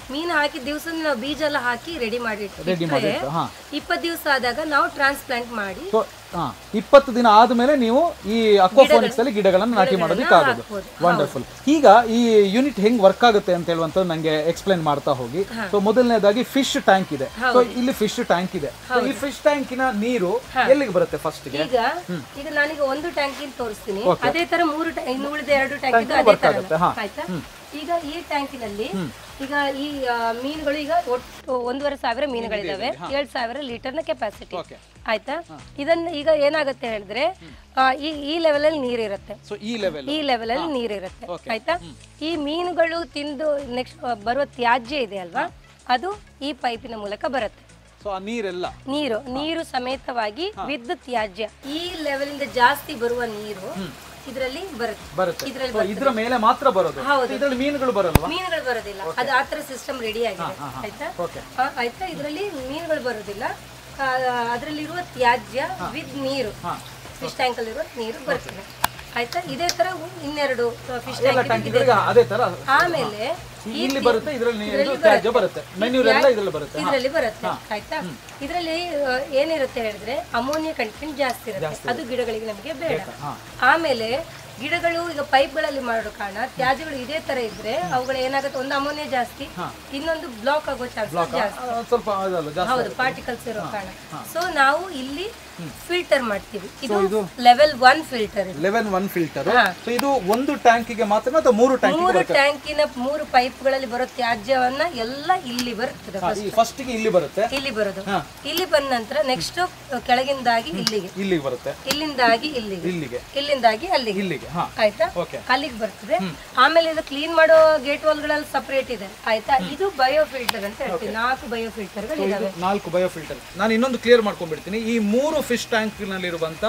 ಮೀನು ಹಾಕಿದ ದಿವಸ ನಾವು ಬೀಜ ಎಲ್ಲ ಹಾಕಿ ರೆಡಿ ಮಾಡಿ ರೆಡಿ ಮಾಡಿಟ್ಟು ಹಾ ಇಪ್ಪತ್ತು ದಿವಸ ಆದಾಗ ನಾವು ಟ್ರಾನ್ಸ್ಪ್ಲಾಂಟ್ ಮಾಡಿ ಸೊ ಹಾ ಇಪ್ಪತ್ತು ದಿನ ಆದ್ಮೇಲೆ ನೀವು ಈ ಅಕ್ವಾಫೋನಿಕ್ಸ್ ಅಲ್ಲಿ ಗಿಡಗಳನ್ನು ನಾಟಿ ಮಾಡೋದಕ್ಕೆ ಆಗೋದು ವಂಡರ್ಫುಲ್ ಈಗ ಈ ಯೂನಿಟ್ ಹೆಂಗ್ ವರ್ಕ್ ಆಗುತ್ತೆ ಅಂತ ಹೇಳುವಂತ ನಂಗೆ ಎಕ್ಸ್ಪ್ಲೈನ್ ಮಾಡ್ತಾ ಹೋಗಿ ಸೊ ಮೊದಲನೇದಾಗಿ ಫಿಶ್ ಟ್ಯಾಂಕ್ ಇದೆ ಸೊ ಇಲ್ಲಿ ಫಿಶ್ ಟ್ಯಾಂಕ್ ಇದೆ So, ಈ ಫಿಶ್ ಟ್ಯಾಂಕಿನ ನೀರು ಎಲ್ಲಿಗೆ ಬರುತ್ತೆ ಫಸ್ಟ್ ಗೆ ಈಗ ಈಗ ನಾನೀಗ ಒಂದು ಟ್ಯಾಂಕಿನ ತೋರಿಸ್ತೀನಿ ಅದೇ ತರ ಮೂರು ಟ್ಯಾ- ಇನ್ನು ಉಳಿದ ಎರಡು ಟ್ಯಾಂಕ್ ಇದು ಅದೇ ತರ ಆಗುತ್ತೆ, ಹಾ. ಆಯ್ತಾ ಈಗ ಈ ಟ್ಯಾಂಕಿನಲ್ಲಿ ಈಗ ಈ ಆ, ಮೀನುಗಳು ಈಗ ಒಟ್ಟು ಒಂದೂವರೆ ಸಾವಿರ ಮೀನುಗಳಿದಾವೆ ಏಳು ಸಾವಿರ ಲೀಟರ್ನ ಕೆಪಾಸಿಟಿ Okay. ಆಯ್ತಾ ಇದನ್ನ ಈಗ ಏನಾಗುತ್ತೆ ಹೇಳಿದ್ರೆ ಆ, ಈ ಈ ಲೆವೆಲ್ ಅಲ್ಲಿ ನೀರಿರುತ್ತೆ ಸೊ ಈ ಲೆವೆಲ್ ಈ ಲೆವೆಲ್ ಅಲ್ಲಿ ನೀರಿರುತ್ತೆ ಆಯ್ತಾ ಈ ಮೀನುಗಳು ತಿಂದು ನೆಕ್ಸ್ಟ್ ಬರುವ ತ್ಯಾಜ್ಯ ಇದೆ ಅಲ್ವಾ ಅದು ಈ ಪೈಪಿನ ಮೂಲಕ ಬರುತ್ತೆ ಸೊ ಆ ನೀರೆಲ್ಲ ನೀರು ನೀರು ಸಮೇತವಾಗಿ ವಿದ್ಯುತ್ ತ್ಯಾಜ್ಯ ಈ ಲೆವೆಲ್ ಇಂದ ಜಾಸ್ತಿ ಬರುವ ನೀರು ಇದರಲ್ಲಿ ಬರುತ್ತೆ ಬರುತ್ತೆ ಇದ್ರಲ್ಲಿ So, ಇದ್ರ ಮೇಲೆ ಮಾತ್ರ ಬರೋದು ಹೌದು. ಇದ್ರಲ್ಲಿ ಮೀನುಗಳು ಬರಲ್ವಾ ಮೀನುಗಳು ಬರೋದಿಲ್ಲ ಅದು ಆ ಥರ ಸಿಸ್ಟಮ್ ರೆಡಿ ಆಗಿದೆ ಆಯ್ತಾ ಓಕೆ ಆ, ಆಯ್ತಾ ಇದರಲ್ಲಿ ಮೀನುಗಳು ಬರೋದಿಲ್ಲ ಅದರಲ್ಲಿರುವ ತ್ಯಾಜ್ಯ ವಿತ್ ನೀರು ಫಿಶ್ ಟ್ಯಾಂಕ್ ಅಲ್ಲಿರುವ ನೀರು ಬರ್ತದೆ ಆಯ್ತಾ ಇದೇ ತರ ಇನ್ನೆರಡು ಫಿಶ್ ಎಲ್ಲ ಟ್ಯಾಂಕ್ ಟ್ಯಾಂಕಿಗಳಿಗೆ ಅದೇ ತರ ಆಮೇಲೆ ಈ- ಇಲ್ಲಿ ಬರುತ್ತೆ ಇದರಲ್ಲಿ ನೀರು ತ್ಯಾಜ್ಯ ಬರುತ್ತೆ ಮೆನ್ಯೂರ್ ಎಲ್ಲ ಇದ್ರಲ್ಲಿ ಬರುತ್ತೆ ಇದರಲ್ಲಿ ಬರುತ್ತೆ ಆಯ್ತಾ ಇದರಲ್ಲಿ ಏನಿರುತ್ತೆ ಹೇಳಿದ್ರೆ ಅಮೋನಿಯಾ ಕಂಟೆಂಟ್ ಜಾಸ್ತಿ ಇರುತ್ತೆ ಅದು ಗಿಡಗಳಿಗೆ ನಮಗೆ ಬೇಡ ಆಮೇಲೆ ಗಿಡಗಳು ಈಗ ಪೈಪ್ಗಳಲ್ಲಿ ಮಾಡೋ ಕಾರಣ ತ್ಯಾಜ್ಯಗಳು ಇದೇ ತರ ಇದ್ರೆ ಅವುಗಳು ಏನಾಗುತ್ತೆ ಒಂದು ಅಮೋನಿಯಾ ಜಾಸ್ತಿ ಇನ್ನೊಂದು ಬ್ಲಾಕ್ ಆಗೋ ಚಾನ್ಸಸ್ ಜಾಸ್ತಿ ಆ, ಸ್ವಲ್ಪ ಅದಲ್ಲ ಜಾಸ್ತಿ ಹೌದು ಪಾರ್ಟಿಕಲ್ಸ್ ಇರೋ ಕಾರಣ ಸೊ ನಾವು ಇಲ್ಲಿ ಫಿಲ್ಟರ್ ಮಾಡ್ತೀವಿ ಇದು level one filter level one filter so ಇದು ಒಂದು ಟ್ಯಾಂಕಿಗೆ ಮಾತ್ರ ಅಥವಾ ಮೂರು ಟ್ಯಾಂಕ್ ಮೂರು ಟ್ಯಾಂಕಿನ ಮೂರು ಪೈಪ್ಗಳಲ್ಲಿ ಬರೋ ತ್ಯಾಜ್ಯವನ್ನ ಎಲ್ಲ ಇಲ್ಲಿ ಬರ್ತದೆ first. ಈ ಫಸ್ಟ್ ಗೆ ಇಲ್ಲಿ ಬರುತ್ತೆ ಇಲ್ಲಿ ಬರೋದು ಇಲ್ಲಿ ಬಂದ ನಂತರ ನೆಕ್ಸ್ಟ್ ಕೆಳಗಿಂದಾಗಿ ಇಲ್ಲಿಗೆ ಇಲ್ಲಿಗೆ ಬರುತ್ತೆ ಇಲ್ಲಿಂದಾಗಿ ಇಲ್ಲಿಗೆ ಇಲ್ಲಿಗೆ ಇಲ್ಲಿಂದಾಗಿ ಅಲ್ಲಿಗೆ ಇಲ್ಲಿಗೆ ಹಾ ಆಯ್ತಾ ಓಕೆ ಅಲ್ಲಿಗೆ ಬರ್ತದೆ ಆಮೇಲೆ ಇದು ಕ್ಲೀನ್ ಮಾಡೋ ಗೇಟ್ ವಾಲ್ಗಳಲ್ಲಿ ಸಪರೇಟ್ ಇದೆ ಆಯ್ತಾ ಇದು ಬಯೋ ಫಿಲ್ಟರ್ ಅಂತ ಹೇಳ್ತೀವಿ ನಾಲ್ಕು ಬಯೋ ಫಿಲ್ಟರ್ಗಳು ಇದಾವೆ ನಾಲ್ಕು ಬಯೋ ಫಿಲ್ಟರ್ ನಾನು ಇನ್ನೊಂದು ಕ್ಲಿಯರ್ ಮಾಡ್ಕೊಂಡ್ಬಿಡ್ತೀನಿ ಈ ಮೂರು ಫಿಶ್ ಟ್ಯಾಂಕ್ ನಲ್ಲಿರುವಂತ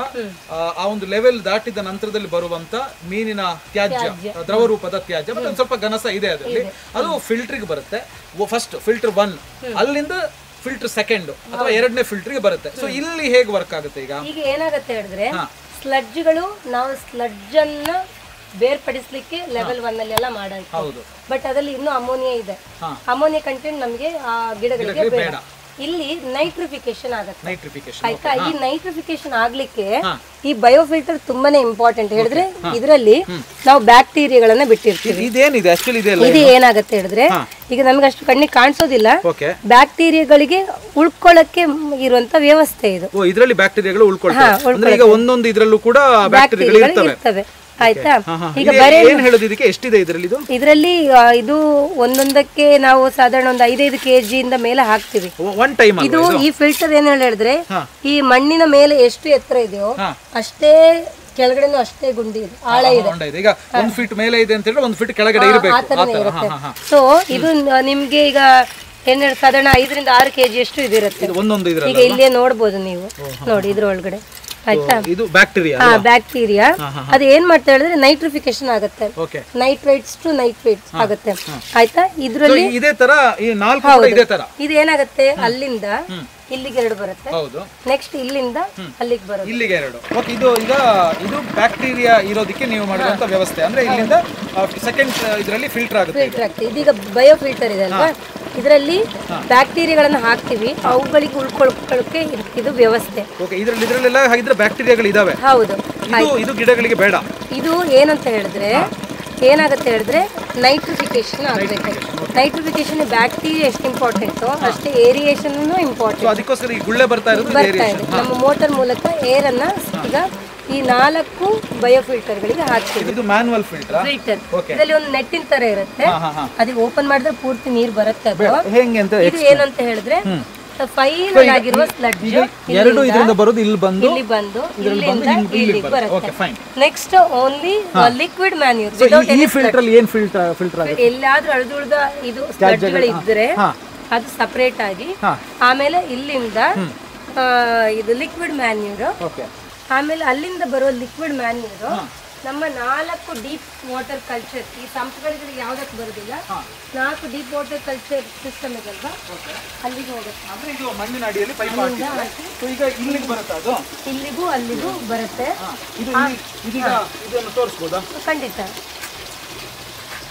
ಆ ಒಂದು ಲೆವೆಲ್ ದಾಟಿದ ನಂತರದಲ್ಲಿ ಬರುವಂತ ಮೀನಿನ ತ್ಯಾಜ್ಯ ದ್ರವ ರೂಪದ ತ್ಯಾಜ್ಯ ಮತ್ತೆ ಒಂದು ಸ್ವಲ್ಪ ಗನಸ ಇದೆ ಅದರಲ್ಲಿ ಅದು ಫಿಲ್ಟರ್ಗೆ ಬರುತ್ತೆ ಫಸ್ಟ್ ಫಿಲ್ಟರ್ ಒನ್ ಅಲ್ಲಿಂದ ಫಿಲ್ಟರ್ ಸೆಕೆಂಡ್ ಅಥವಾ ಎರಡನೇ ಫಿಲ್ಟರ್ಗೆ ಬರುತ್ತೆ ಸೊ ಇಲ್ಲಿ ಹೇಗೆ ವರ್ಕ್ ಆಗುತ್ತೆ ಈಗ ಈಗ ಏನಾಗುತ್ತೆ ಹೇಳಿದ್ರೆ ಸ್ಲಡ್ಜ್ಗಳು ನಾವು ಸ್ಲಡ್ಜ್ ಅನ್ನ ಬೇರ್ಪಡಿಸ್ಲಿಕ್ಕೆ ಲೆವೆಲ್ ಒನ್ ಅಲ್ಲಿ ಎಲ್ಲ ಮಾಡಾಯ್ತು ಹೌದು ಬಟ್ ಅದರಲ್ಲಿ ಇನ್ನೂ ಅಮೋನಿಯಾ ಇದೆ ಹಾ. ಅಮೋನಿಯಾ ಕಂಟೆಂಟ್ ನಮಗೆ ಆ ಗಿಡಗಳಿಗೆ ಬೇಡ ಇಲ್ಲಿ ನೈಟ್ರಿಫಿಕೇಶನ್ ಆಗುತ್ತೆ ನೈಟ್ರಿಫಿಕೇಶನ್ ಆಯ್ತಾ ಈ ನೈಟ್ರಿಫಿಕೇಶನ್ ಆಗ್ಲಿಕ್ಕೆ ಈ ಬಯೋಫಿಲ್ಟರ್ ತುಂಬಾನೇ ಇಂಪಾರ್ಟೆಂಟ್ ಹೇಳಿದ್ರೆ ಇದರಲ್ಲಿ ನಾವು ಬ್ಯಾಕ್ಟೀರಿಯಾಗಳನ್ನ ಬಿಟ್ಟಿರ್ತೀವಿ ಇದೇನಿದೆ ಆಕ್ಚುಲಿ ಇದೆಲ್ಲ ಇದು ಏನಾಗುತ್ತೆ ಹೇಳಿದ್ರೆ ಈಗ ನಮ್ಗೆ ಅಷ್ಟು ಕಣ್ಣಿಗೆ ಕಾಣಿಸೋದಿಲ್ಲ ಓಕೆ ಬ್ಯಾಕ್ಟೀರಿಯಾಗಳಿಗೆ ಉಳ್ಕೊಳ್ಳಕ್ಕೆ ಇರುವಂತ ವ್ಯವಸ್ಥೆ ಇದು ಓ ಇದರಲ್ಲಿ ಬ್ಯಾಕ್ಟೀರಿಯಾಗಳು ಉಳ್ಕೊಳ್ತವೆ ಅಂದ್ರೆ ಈಗ ಒಂದೊಂದು ಇದರಲ್ಲೂ ಕೂಡ ಬ್ಯಾಕ್ಟೀರಿಯಾಗಳು ಬ್ಯಾಕ್ಟೀರಿಯಾಗಳು ಇರ್ತವೆ ಇರ್ತವೆ ಆಯ್ತಾ ಹಾ, ಹಾ. ಈಗ ಇದು ಬರೇ ಏನ್ ಹೇಳೋದು ಇದಕ್ಕೆ ಎಷ್ಟಿದೆ ಇದರಲ್ಲಿ ಇದು ಇದರಲ್ಲಿ ಇದು ಒಂದೊಂದಕ್ಕೆ ನಾವು ಸಾಧಾರಣ ಒಂದು ಐದೈದು ಕೆಜಿಯಿಂದ ಮೇಲೆ ಹಾಕ್ತಿವಿ ಒನ್ ಟೈಮ್ ಇದು ಈ ಫಿಲ್ಟರ್ ಏನ್ ಹೇಳಿದ್ರೆ ಈ ಮಣ್ಣಿನ ಮೇಲೆ ಎಷ್ಟು ಎತ್ತರ ಇದೆಯೋ ಹಾ. ಅಷ್ಟೇ ಕೆಳಗಡೆನೂ ಅಷ್ಟೇ ಗುಂಡಿ ಇದೆ ಆಳ ಇದೆ ಇದೆ ಈಗ ಒಂದ್ ಫೀಟ್ ಮೇಲೆ ಇದೆ ಅಂತ ಹೇಳಿದ್ರೆ ಒಂದ್ ಫೀಟ್ ಕೆಳಗಡೆ ಇರಬೇಕು ಆ ಥರನೇ ಇರುತ್ತೆ ಸೊ ಇದು ನ- ನಿಮ್ಗೆ ಈಗ ಏನ್ ಹೇಳಿ ಸಾಧಾರಣ ಐದರಿಂದ ಆರು ಕೆಜಿ ಅಷ್ಟು ಇದಿರುತ್ತೆ ಒಂದೊಂದು ಇದ್ರಲ್ಲಿ ಈಗ ಇಲ್ಲೇ ನೋಡ್ಬೋದು ನೀವು ನೋಡಿ ಇದ್ರೊಳಗಡೆ ಆಯ್ತಾ ಇದು ಬ್ಯಾಕ್ಟೀರಿಯಾ ಹಾ ಬ್ಯಾಕ್ಟೀರಿಯಾ ಅದು ಏನ್ ಮಾಡ್ತಾ ಹೇಳಿದ್ರೆ ನೈಟ್ರಿಫಿಕೇಶನ್ ಆಗುತ್ತೆ ಓಕೆ ನೈಟ್ರೇಟ್ಸ್ ಟು ನೈಟ್ರೇಟ್ಸ್ ಆಗುತ್ತೆ ಆಯ್ತಾ ಇದ್ರಲ್ಲಿ ಇದೇ ತರ ಈ ನಾಲ್ಕು ಕೂಡ ಇದೇ ತರ ಇದು ಏನಾಗುತ್ತೆ ಅಲ್ಲಿಂದ ಇಲ್ಲಿಗೆ ಎರಡು ಬರುತ್ತೆ ಹೌದು ನೆಕ್ಸ್ಟ್ ಇಲ್ಲಿಂದ ಅಲ್ಲಿಗೆ ಬರುತ್ತೆ ಇಲ್ಲಿಗೆ ಎರಡು ಓಕೆ ಇದು ಈಗ ಇದು ಬ್ಯಾಕ್ಟೀರಿಯಾ ಇರೋದಕ್ಕೆ ನೀವು ಮಾಡಿರುವಂತ ವ್ಯವಸ್ಥೆ ಅಂದ್ರೆ ಇಲ್ಲಿಂದ ಸೆಕೆಂಡ್ ಇದರಲ್ಲಿ ಫಿಲ್ಟರ್ ಆಗುತ್ತೆ ಫಿಲ್ಟರ್ ಆಗ್ತದೆ ಇದೀಗ ಬಯೋ ಫಿಲ್ಟರ್ ಇದೆ ಅಲ್ವಾ ಇದರಲ್ಲಿ ಬ್ಯಾಕ್ಟೀರಿಯಾಗಳನ್ನ ಹಾಕ್ತಿವಿ ಅವುಗಳಿಗೆ ಉಳ್ಕೊಳ್ಕೊಳ್ಳೋಕೆ ಇದ್- ಇದು ವ್ಯವಸ್ಥೆ ಓಕೆ ಇದರಲ್ಲಿ ಇದರಲ್ಲೆಲ್ಲ ಹಾಗಿದ್ರೆ ಬ್ಯಾಕ್ಟೀರಿಯಾಗಳು ಇದಾವೆ ಹೌದು ಇದು ಇದು ಗಿಡಗಳಿಗೆ ಬೇಡ ಇದು ಏನಂತ ಹೇಳಿದ್ರೆ ಏನಾಗುತ್ತೆ ಹೇಳಿದ್ರೆ ನೈಟ್ರಿಫಿಕೇಶನ್ ಆಗಬೇಕು ನೈಟ್ರಿಫಿಕೇಶನ್ ಬ್ಯಾಕ್ಟೀರಿಯಾ ಎಷ್ಟು ಇಂಪಾರ್ಟೆಂಟು ಅಷ್ಟೇ ಏರಿಯೇಷನ್ ಸೊ ಇಂಪಾರ್ಟೆಂಟ್ ಅದಕ್ಕೋಸ್ಕರ ಈ ಗುಳ್ಳೆ ಬರ್ತಾ ಇರೋದು ಬರ್ತಾ ಇದೆ ನಮ್ಮ ಮೋಟರ್ ಮೂಲಕ ಏರ್ ಅನ್ನ ಈಗ ಈ ನಾಲ್ಕು ಬಯೋ ಫಿಲ್ಟರ್ಗಳಿಗೆ ಹಾಕ್ತೀವಿ ಇದು ಮ್ಯಾನ್ಯುವಲ್ ಫಿಲ್ಟರ್ ಫಿಲ್ಟರ್ Okay. ಇದರಲ್ಲಿ ಒಂದು ನೆಟ್ಟಿನ ತರ ಇರುತ್ತೆ ಹಾ ಹಾ ಹಾ ಅದಕ್ಕೆ ಓಪನ್ ಮಾಡಿದ್ರೆ ಪೂರ್ತಿ ನೀರು ಬರುತ್ತೆ ಅದು ಹೆಂಗೆ ಅಂತ ಇದು ಏನಂತ ಹೇಳಿದ್ರೆ ಫೈನಲ್ ಆಗಿರುವ ಸ್ಲಡ್ಜ್ ಎರಡು ಇದರಿಂದ ಬರೋದು ಇಲ್ಲಿ ಬಂದು ಇಲ್ಲಿ ಬಂದು ಇಲ್ಲಿಂದ ಇಲ್ಲಿ ಇಲ್ಲಿಗೆ ಬರುತ್ತೆ ಓಕೆ ಬರುತ್ತೆ fine next only liquid manure so ಈ ಫಿಲ್ಟರ್ ಅಲ್ಲಿ ಏನ್ ಫಿಲ್ಟರ್ ಫಿಲ್ಟರ್ ಆಗುತ್ತೆ ಎಲ್ಲಾದ್ರೂ ಅಳ್ದುಳ್ದ ಇದು ಸ್ಲಡ್ಜ್ಗಳು ಇದ್ರೆ ಹಾ. ಅದು ಸಪರೇಟ್ ಆಗಿ ಹಾ. ಆಮೇಲೆ ಇಲ್ಲಿಂದ ಆ, ಇದು ಲಿಕ್ವಿಡ್ ಮ್ಯಾನ್ಯೂರ್ ಓಕೆ ಆಮೇಲೆ ಅಲ್ಲಿಂದ ಬರೋ ಲಿಕ್ವಿಡ್ ಮ್ಯಾನ್ಯೂರ್ ನಮ್ಮ ನಾಲ್ಕು ಡೀಪ್ ವಾಟರ್ ಕಲ್ಚರ್ ಈ ಸಂಪುಗಳಿಗೆ ಯಾವ್ದಕ್ಕೆ ಬರೋದಿಲ್ಲ ನಾಲ್ಕು ಡೀಪ್ ವಾಟರ್ ಕಲ್ಚರ್ ಸಿಸ್ಟಮ್ ಇದಲ್ವಾ ಅಲ್ಲಿಗೆ ಹೋಗುತ್ತೆ ಅಂದ್ರೆ ಇದು ಮಣ್ಣಿನ ಅಡಿಯಲ್ಲಿ ಪೈಪ್ ಹಾಕಿದ್ರೆ ಸೊ ಈಗ ಇಲ್ಲಿಗೆ ಬರುತ್ತೆ ಅದು ಇಲ್ಲಿಗೂ ಅಲ್ಲಿಗೂ ಬರುತ್ತೆ ಇದು ಇಲ್ಲಿ- ಇದೀಗ ಇದನ್ನು ತೋರಿಸ್ಬೋದಾ ಖಂಡಿತ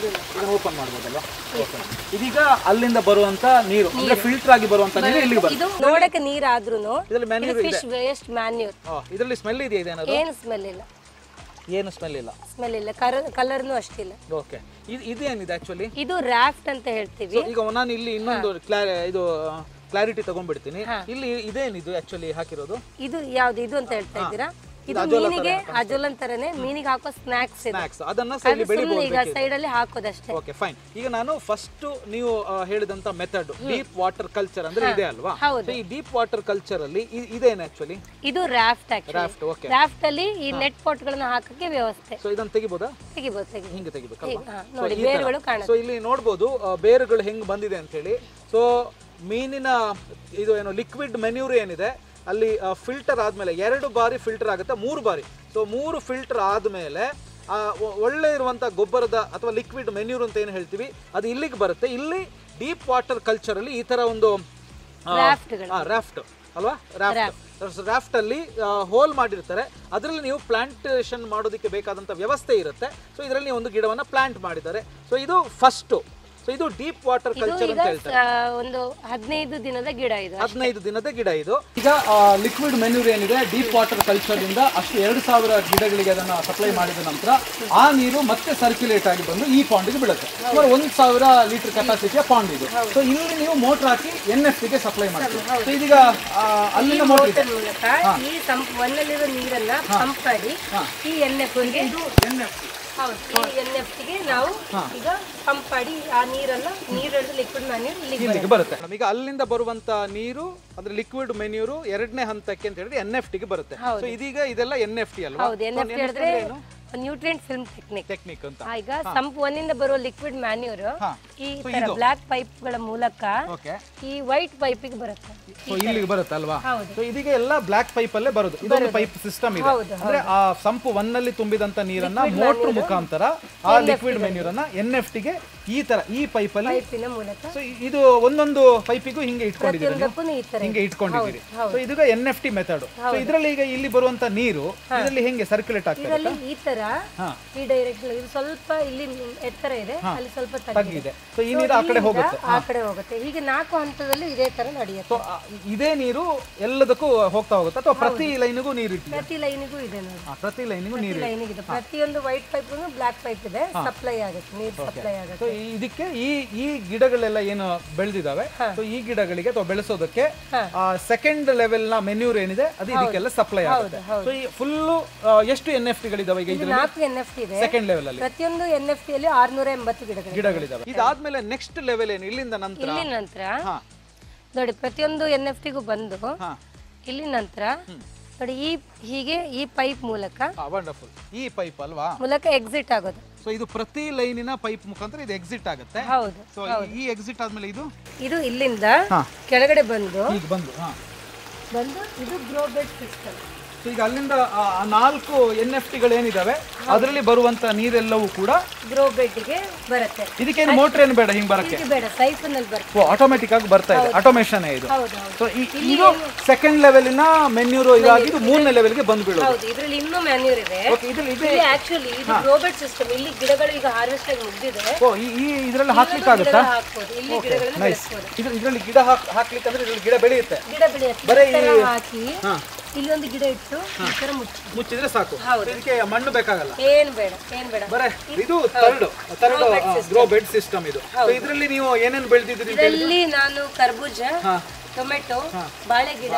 ಇದನ್ನ ಓಪನ್ ಮಾಡ್ಬೋದಲ್ವಾ ಓಕೆ ಇದೀಗ ಅಲ್ಲಿಂದ ಬರುವಂತ ನೀರು ಅಂದ್ರೆ ಫಿಲ್ಟರ್ ಆಗಿ ಬರುವಂತ ನೀರು ಇಲ್ಲಿಗೆ ಬರುತ್ತೆ ಇದು ನೋಡಕ್ಕೆ ನೀರಾದ್ರೂ ಇದ್ರಲ್ಲಿ ಮ್ಯಾನ್ಯೂರ್ ಇದೆ ಫಿಶ್ ವೇಸ್ಟ್ ಮ್ಯಾನ್ಯೂರ್ ಇದರಲ್ಲಿ ಸ್ಮೆಲ್ ಇದೆಯಾ ಇದೇನಾದ್ರು ಏನು ಸ್ಮೆಲ್ ಇಲ್ಲ ಏನು ಸ್ಮೆಲ್ ಇಲ್ಲ ಸ್ಮೆಲ್ ಇಲ್ಲ ಕಲರ್ ಕಲರ್ನು ಅಷ್ಟಿಲ್ಲ ಓಕೆ ಇದು ಇದೇನಿದೆ ಆಕ್ಚುಲಿ ಇದು ರಾಫ್ಟ್ ಅಂತ ಹೇಳ್ತೀವಿ ಈಗ ನಾನು ಇಲ್ಲಿ ಇನ್ನೊಂದು ಕ್ಲಾ- ಇದು ಕ್ಲಾರಿಟಿ ತಗೊಂಡ್ಬಿಡ್ತೀನಿ ಇಲ್ಲಿ ಇದೇನಿದು ಆಕ್ಚುಲಿ ಹಾಕಿರೋದು ಇದು ಯಾವ್ದು ಇದು ಅಂತ ಹೇಳ್ತಾ ಇದ್ದೀರಾ ಇದು ಮೀನಿಗೆ ಅಜೋಲನ್ ತರನೇ ಮೀನಿಗೆ ಹಾಕೋ ಸ್ನಾಕ್ಸ್ ಇದೆ ಸ್ನಾಕ್ಸ್ ಅದನ್ನ ಸಹ ಇಲ್ಲಿ ಅದು ಸುಮ್ನೆ ಬೆಳಿಬಹುದು ಈಗ ಸೈಡ್ ಅಲ್ಲಿ ಹಾಕೋದಷ್ಟೇ ಓಕೆ ಫೈನ್ ಈಗ ನಾನು ಫಸ್ಟ್ ನೀವು ಆ, ಹೇಳಿದಂತ ಮೆಥಡ್ ಡೀಪ್ ವಾಟರ್ ಕಲ್ಚರ್ ಅಂದ್ರೆ ಇದೆ ಅಲ್ವಾ ಹೌದು. So, ಈ ಡೀಪ್ ವಾಟರ್ ಕಲ್ಚರ್ ಅಲ್ಲಿ ಇ- ಇದೇನು ಆಕ್ಚುಲಿ ಇದು raft actually raft okay raft ಅಲ್ಲಿ ಈ ನೆಟ್ ಪಾಟ್ ಗಳನ್ನ ಹಾಕಕ್ಕೆ ವ್ಯವಸ್ಥೆ ಸೊ ಇದನ್ನ ತೆಗಿಬೋದಾ ತೆಗಿಬೋದು ತೆಗಿ ಹಿಂಗೆ ತೆಗಿಬೇಕಲ್ವಾ ಹಾ, ನೋಡಿ ಬೇರುಗಳು ಕಾಣುತ್ತೆ ಸೊ ಇಲ್ಲಿ ನೋಡ್ಬೋದು ಆ, ಬೇರುಗಳು ಹೆಂಗ್ ಬಂದಿದೆ ಅಂತ ಹೇಳಿ ಸೊ ಮೀನಿನ ಇದು ಏನು ಲಿಕ್ವಿಡ್ ಮೆನ್ಯೂರ್ ಏನಿದೆ ಅಲ್ಲಿ ಫಿಲ್ಟರ್ ಆದ್ಮೇಲೆ ಎರಡು ಬಾರಿ ಫಿಲ್ಟರ್ ಆಗುತ್ತೆ ಮೂರು ಬಾರಿ ಸೊ ಮೂರು ಫಿಲ್ಟರ್ ಆದ್ಮೇಲೆ ಆ, ಒ- ಒಳ್ಳೆ ಇರುವಂತ ಗೊಬ್ಬರದ ಅಥವಾ ಲಿಕ್ವಿಡ್ ಮೆನ್ಯೂರ್ ಅಂತ ಏನು ಹೇಳ್ತೀವಿ ಅದು ಇಲ್ಲಿಗೆ ಬರುತ್ತೆ ಇಲ್ಲಿ ಡೀಪ್ ವಾಟರ್ ಕಲ್ಚರ್ ಅಲ್ಲಿ ಈ ತರ ಒಂದು ರಾಫ್ಟ್ಗಳು ರಾಫ್ಟ್ ಅಲ್ವಾ ರಾಫ್ಟ್ ರಾಫ್ಟ್ ಅಲ್ಲಿ ಹೋಲ್ ಮಾಡಿರ್ತಾರೆ ಅದರಲ್ಲಿ ನೀವು ಪ್ಲಾಂಟೇಶನ್ ಮಾಡೋದಕ್ಕೆ ಬೇಕಾದಂತ ವ್ಯವಸ್ಥೆ ಇರುತ್ತೆ ಸೊ ಇದರಲ್ಲಿ ನೀವು ಒಂದು ಗಿಡವನ್ನ ಪ್ಲಾಂಟ್ ಮಾಡಿದ್ದಾರೆ ಸೊ ಇದು ಫಸ್ಟ್ ಸೊ ಇದು ಡೀಪ್ ವಾಟರ್ ಕಲ್ಚರ್ ಈಗ ಅಂತ ಹೇಳ್ತಾರೆ ಆ, ಒಂದು ಹದಿನೈದು ದಿನದ ಗಿಡ ಇದು ಹದಿನೈದು ದಿನದ ಗಿಡ ಇದು ಈಗ ಲಿಕ್ವಿಡ್ ಮೆನ್ಯೂರ್ ಏನಿದೆ ಡೀಪ್ ವಾಟರ್ ಕಲ್ಚರ್ ಇಂದ ಅಷ್ಟು ಎರಡು ಸಾವಿರ ಗಿಡಗಳಿಗೆ ಅದನ್ನ ಸಪ್ಲೈ ಮಾಡಿದ ನಂತರ ಆ ನೀರು ಮತ್ತೆ ಸರ್ಕ್ಯುಲೇಟ್ ಆಗಿ ಬಂದು ಈ ಪಾಂಡ್ಗೆ ಬೀಳುತ್ತೆ ಸುಮಾರು ಒಂದ್ ಸಾವಿರ ಲೀಟರ್ ಕೆಪಾಸಿಟಿಯ ಪಾಂಡ್ ಇದು ಸೊ ಇಲ್ಲಿ ನೀವು ಮೋಟರ್ ಹಾಕಿ ಎನ್ ಎಫ್ ಗೆ ಸಪ್ಲೈ ಮಾಡ್ತೀವಿ ಸೊ ಇದೀಗ ಆ, ಅಲ್ಲಿನ ಮೋಟರ್ ಇದೆ ಮೂಲಕ ಈ ಸಂಪ್ ಒಂದಲ್ಲಿರೋ ನೀರನ್ನ ಪಂಪ್ ಮಾಡಿ ಈ ಎನ್ ಎಫ್ ಗೆ ಎನ್ ಎಫ್ ಹೌದು ಈ ಎನ್ ಎಫ್ ಗೆ ನಾವು ಈಗ ಪಂಪ್ ಮಾಡಿ ಆ ನೀರನ್ನ ನೀರಲ್ಲಿ ಲಿಕ್ವಿಡ್ ಮ್ಯಾನ್ಯೂರ್ ಇಲ್ಲಿಗೆ ಇಲ್ಲಿಗೆ ಬರುತ್ತೆ ಮೇಡಮ್, ಈಗ ಅಲ್ಲಿಂದ ಬರುವಂತ ನೀರು ಅಂದ್ರೆ ಲಿಕ್ವಿಡ್ ಮೆನ್ಯೂರು ಎರಡನೇ ಹಂತಕ್ಕೆ ಅಂತ ಹೇಳಿದ್ರೆ ಎನ್ ಎಫ್ ಟಿಗೆ ಬರುತ್ತೆ ಸೊ ಇದೀಗ ಇದೆಲ್ಲ ಎನ್ ಎಫ್ ಟಿ ಅಲ್ವಾ ಹೌದು ಎನ್ ಎಫ್ ಹೇಳಿದ್ರೆ ನ್ಯೂಟ್ರಿಯೆಂಟ್ ಫಿಲ್ಮ್ ಟೆಕ್ನಿಕ್ ಟೆಕ್ನಿಕ್ ಅಂತ ಈಗ ಸಂಪ್ ಒಂದಿಂದ ಬರೋ ಲಿಕ್ವಿಡ್ ಮ್ಯಾನ್ಯೂರ್ ಹಾ. ಈ ತರ ಬ್ಲಾಕ್ ಪೈಪ್ಗಳ ಮೂಲಕ ಓಕೆ ಈ ವೈಟ್ ಪೈಪಿಗೆ ಬರುತ್ತೆ ಸೊ ಇಲ್ಲಿಗೆ ಬರುತ್ತೆ ಅಲ್ವಾ ಹೌದು. ಸೊ ಇದೀಗ ಎಲ್ಲ ಬ್ಲಾಕ್ ಪೈಪ್ ಅಲ್ಲೇ ಬರೋದು ಇದೊಂದು ಪೈಪ್ ಸಿಸ್ಟಮ್ ಇದೆ ಹೌದು, ಅಂದ್ರೆ ಆ ಸಂಪು ಒನ್ನಲ್ಲಿ ತುಂಬಿದಂತ ನೀರನ್ನ ಮೋಟರ್ ಮುಖಾಂತರ ಆ ಲಿಕ್ವಿಡ್ ಮೆನ್ಯೂರನ್ನ ಎನ್ ಎಫ್ ಟಿಗೆ ಈ ತರ ಈ ಪೈಪ್ ಅಲ್ಲಿ ಪೈಪಿನ ಮೂಲಕ ಸೊ ಇದು ಒಂದೊಂದು ಪೈಪಿಗೂ ಹಿಂಗೆ ಇಟ್ಕೊಂಡಿದ್ದೀರಿ ನೀವು ಪ್ರತಿಯೊಂದಕ್ಕೂ ಈ ತರ ಹಿಂಗೆ ಇಟ್ಕೊಂಡಿದ್ದೀರಿ ಸೊ ಇದೀಗ N F T method so ಇದರಲ್ಲಿ ಈಗ ಇಲ್ಲಿ ಬರುವಂತ ನೀರು ಇದರಲ್ಲಿ ಹೆಂಗೆ ಸರ್ಕ್ಯುಲೇಟ್ ಆಗ್ತದೆ ಇದರಲ್ಲಿ ಈ ತರ ಹಾ. ಈ ಡೈರೆಕ್ಷನ್ ಇದು ಸ್ವಲ್ಪ ಇಲ್ಲಿ ಎತ್ತರ ಇದೆ ಅಲ್ಲಿ ಸ್ವಲ್ಪ ತಗ್ಗಿದೆ ಇದೆ ಸೊ ಈ ನೀರು ಆ ಕಡೆ ಹೋಗುತ್ತೆ ಆ ಕಡೆ ಹೋಗುತ್ತೆ ಹೀಗೆ ನಾಲ್ಕು ಹಂತದಲ್ಲಿ ಇದೇ ತರ ನಡೆಯುತ್ತೆ ಸೊ ಇದೇ ನೀರು ಎಲ್ಲದಕ್ಕೂ ಹೋಗ್ತಾ ಹೋಗುತ್ತೆ ಅಥವಾ ಪ್ರತಿ ಲೈನಿಗೂ ನೀರು ಇಟ್ಟಿದೆ ಪ್ರತಿ ಲೈನಿಗೂ ಇದೆ ನೋಡಿ ಆ, ಪ್ರತಿ ಲೈನಿಗೂ ನೀರು ಇದೆ. ಲೈನಿಗೆ ಇದೆ ಪ್ರತಿಯೊಂದು ವೈಟ್ ಪೈಪ್ ಬ್ಲಾಕ್ ಪೈಪ್ ಇದೆ ಸಪ್ಲೈ ಆಗುತ್ತೆ ನೀರು ಸಪ್ಲೈ ಆಗುತ್ತೆ ಸೊ ಇದಕ್ಕೆ ಈ ಈ ಗಿಡಗಳೆಲ್ಲ ಏನು ಬೆಳೆದಿದಾವೆ ಸೊ ಈ ಗಿಡಗಳಿಗೆ ಅಥವಾ ಬೆಳೆಸೋದಕ್ಕೆ ಸೆಕೆಂಡ್ ಲೆವೆಲ್ ನ ಮೆನ್ಯೂರ್ ಏನಿದೆ ಅದು ಇದಕ್ಕೆಲ್ಲ ಸಪ್ಲೈ ಆಗುತ್ತೆ ಸೊ ಈ ಫುಲ್ ಎಷ್ಟು ಎನ್ ಎಫ್ ಟಿಗಳಿದಾವೆ ಈಗ ಇದ್ರಲ್ಲಿ ನಾಲ್ಕು ಎನ್ ಎಫ್ ಇದೆ ಸೆಕೆಂಡ್ ಲೆವೆಲ್ ಅಲ್ಲಿ ಪ್ರತಿಯೊಂದು ಎನ್ ಎಫ್ ಟಿಯಲ್ಲಿ ಆರ್ನೂರ ಎಂಬತ್ತು ಗಿಡಗಳು ಗಿಡಗಳಿದಾವೆ ಇದಾದ್ಮೇಲೆ ನೆಕ್ಸ್ಟ್ ಲೆವೆಲ್ ಏನು ಇಲ್ಲಿಂದ ನಂತರ ಇಲ್ಲಿ ನಂತರ ಹಾ ನೋಡಿ ಪ್ರತಿಯೊಂದು ಎನ್ ಎಫ್ ಟಿಗೂ ಬಂದು ಹಾ ಇಲ್ಲಿ ನಂತರ ನೋಡಿ ಈ ಹೀಗೆ ಈ ಪೈಪ್ ಮೂಲಕ ವಂಡರ್ಫುಲ್ ಈ ಪೈಪ್ ಅಲ್ವಾ ಮೂಲಕ ಎಕ್ಸಿಟ್ ಆಗೋದು ಸೊ ಇದು ಪ್ರತಿ ಲೈನಿನ ಪೈಪ್ ಮುಖಾಂತರ ಇದು ಎಕ್ಸಿಟ್ ಆಗುತ್ತೆ ಹೌದು ಸೊ ಈ ಎಕ್ಸಿಟ್ ಆದ್ಮೇಲೆ ಇದು ಇದು ಇಲ್ಲಿಂದ ಹಾ. ಕೆಳಗಡೆ ಬಂದು ಈಗ ಬಂದು ಹಾ ಬಂದು ಇದು ಗ್ರೋ ಬೆಡ್ ಸಿಸ್ಟಮ್ ಸೊ ಈಗ ಅಲ್ಲಿಂದ ಆ ಆ ನಾಲ್ಕು ಎನ್ ಎಫ್ ಟಿಗಳು ಏನಿದಾವೆ ಅದರಲ್ಲಿ ಬರುವಂತ ನೀರೆಲ್ಲವೂ ಕೂಡ ಗ್ರೋ ಬೆಡ್ಗೆ ಬರುತ್ತೆ ಇದಕ್ಕೇನು ಮೋಟರ್ ಏನು ಬೇಡ ಹಿಂಗ್ ಬರಕ್ಕೆ ಇದು ಬೇಡ ಸೈಫನ್ ಅಲ್ಲಿ ಬರುತ್ತೆ ಓ ಆಟೋಮೆಟಿಕ್ ಆಗಿ ಬರ್ತಾ ಇದೆ ಆಟೋಮೇಶನ್ ಇದು ಹೌದು ಹೌದು ಸೊ ಇದು ಸೆಕೆಂಡ್ ಲೆವೆಲಿನ ಮೆನ್ಯೂರು ಇದಾಗಿ ಇದು ಮೂರನೇ ಲೆವೆಲ್ಗೆ ಬಂದ್ಬಿಡೋದು ಹೌದು ಇದ್ರಲ್ಲಿ ಇನ್ನೂ ಮ್ಯಾನ್ಯೂರ್ ಇದೆ ಓಕೆ ಇದ್ರಲ್ಲಿ ಇದೆ ಇಲ್ಲಿ ಆಕ್ಚುಲಿ ಇದು ಗ್ರೋ ಬೆಡ್ ಸಿಸ್ಟಮ್ ಇಲ್ಲಿ ಗಿಡಗಳು ಈಗ ಹಾರ್ವೆಸ್ಟ್ ಆಗಿ ಮುಗ್ದಿದೆ ಓ ಈ ಈ ಇದರಲ್ಲಿ ಹಾಕ್ಲಿಕ್ಕಾಗುತ್ತಾ ಗಿಡ ಹಾಕ್ಬೋದು ಇಲ್ಲಿ ಗಿಡಗಳನ್ನ ಬೆಳೆಸ್ಬೋದು ಇದು ಇದರಲ್ಲಿ ಗಿಡ ಹಾಕ್ ಹಾಕ್ಲಿಕ್ಕೆ ಅಂದ್ರೆ ಇದ್ರಲ್ಲಿ ಗಿಡ ಬೆಳೆಯುತ್ತೆ ಗಿಡ ಬೆಳೆಯುತ್ತೆ ಬರೀ ಈ ತರ ಹಾಕಿ ಹಾ ಇಲ್ಲೊಂದು ಗಿಡ ಇಟ್ಟು ಈ ತರ ಮುಚ್ಚಿ ಮುಚ್ಚಿದ್ರೆ ಸಾಕು ಇದಕ್ಕೆ ಮಣ್ಣು ಬೇಕಾಗಲ್ಲ ಏನ್ ಬೇಡ ಏನ್ ಬೇಡ ಬರೇ ಇದು third third grow bed system ಇದು ಸೊ ಇದರಲ್ಲಿ ನೀವು ಏನೇನು ಬೆಳೆದಿದ್ರಿ ಇದರಲ್ಲಿ ನಾನು ಕರ್ಬೂಜ ಟೊಮೆಟೊ ಬಾಳೆ ಗಿಡ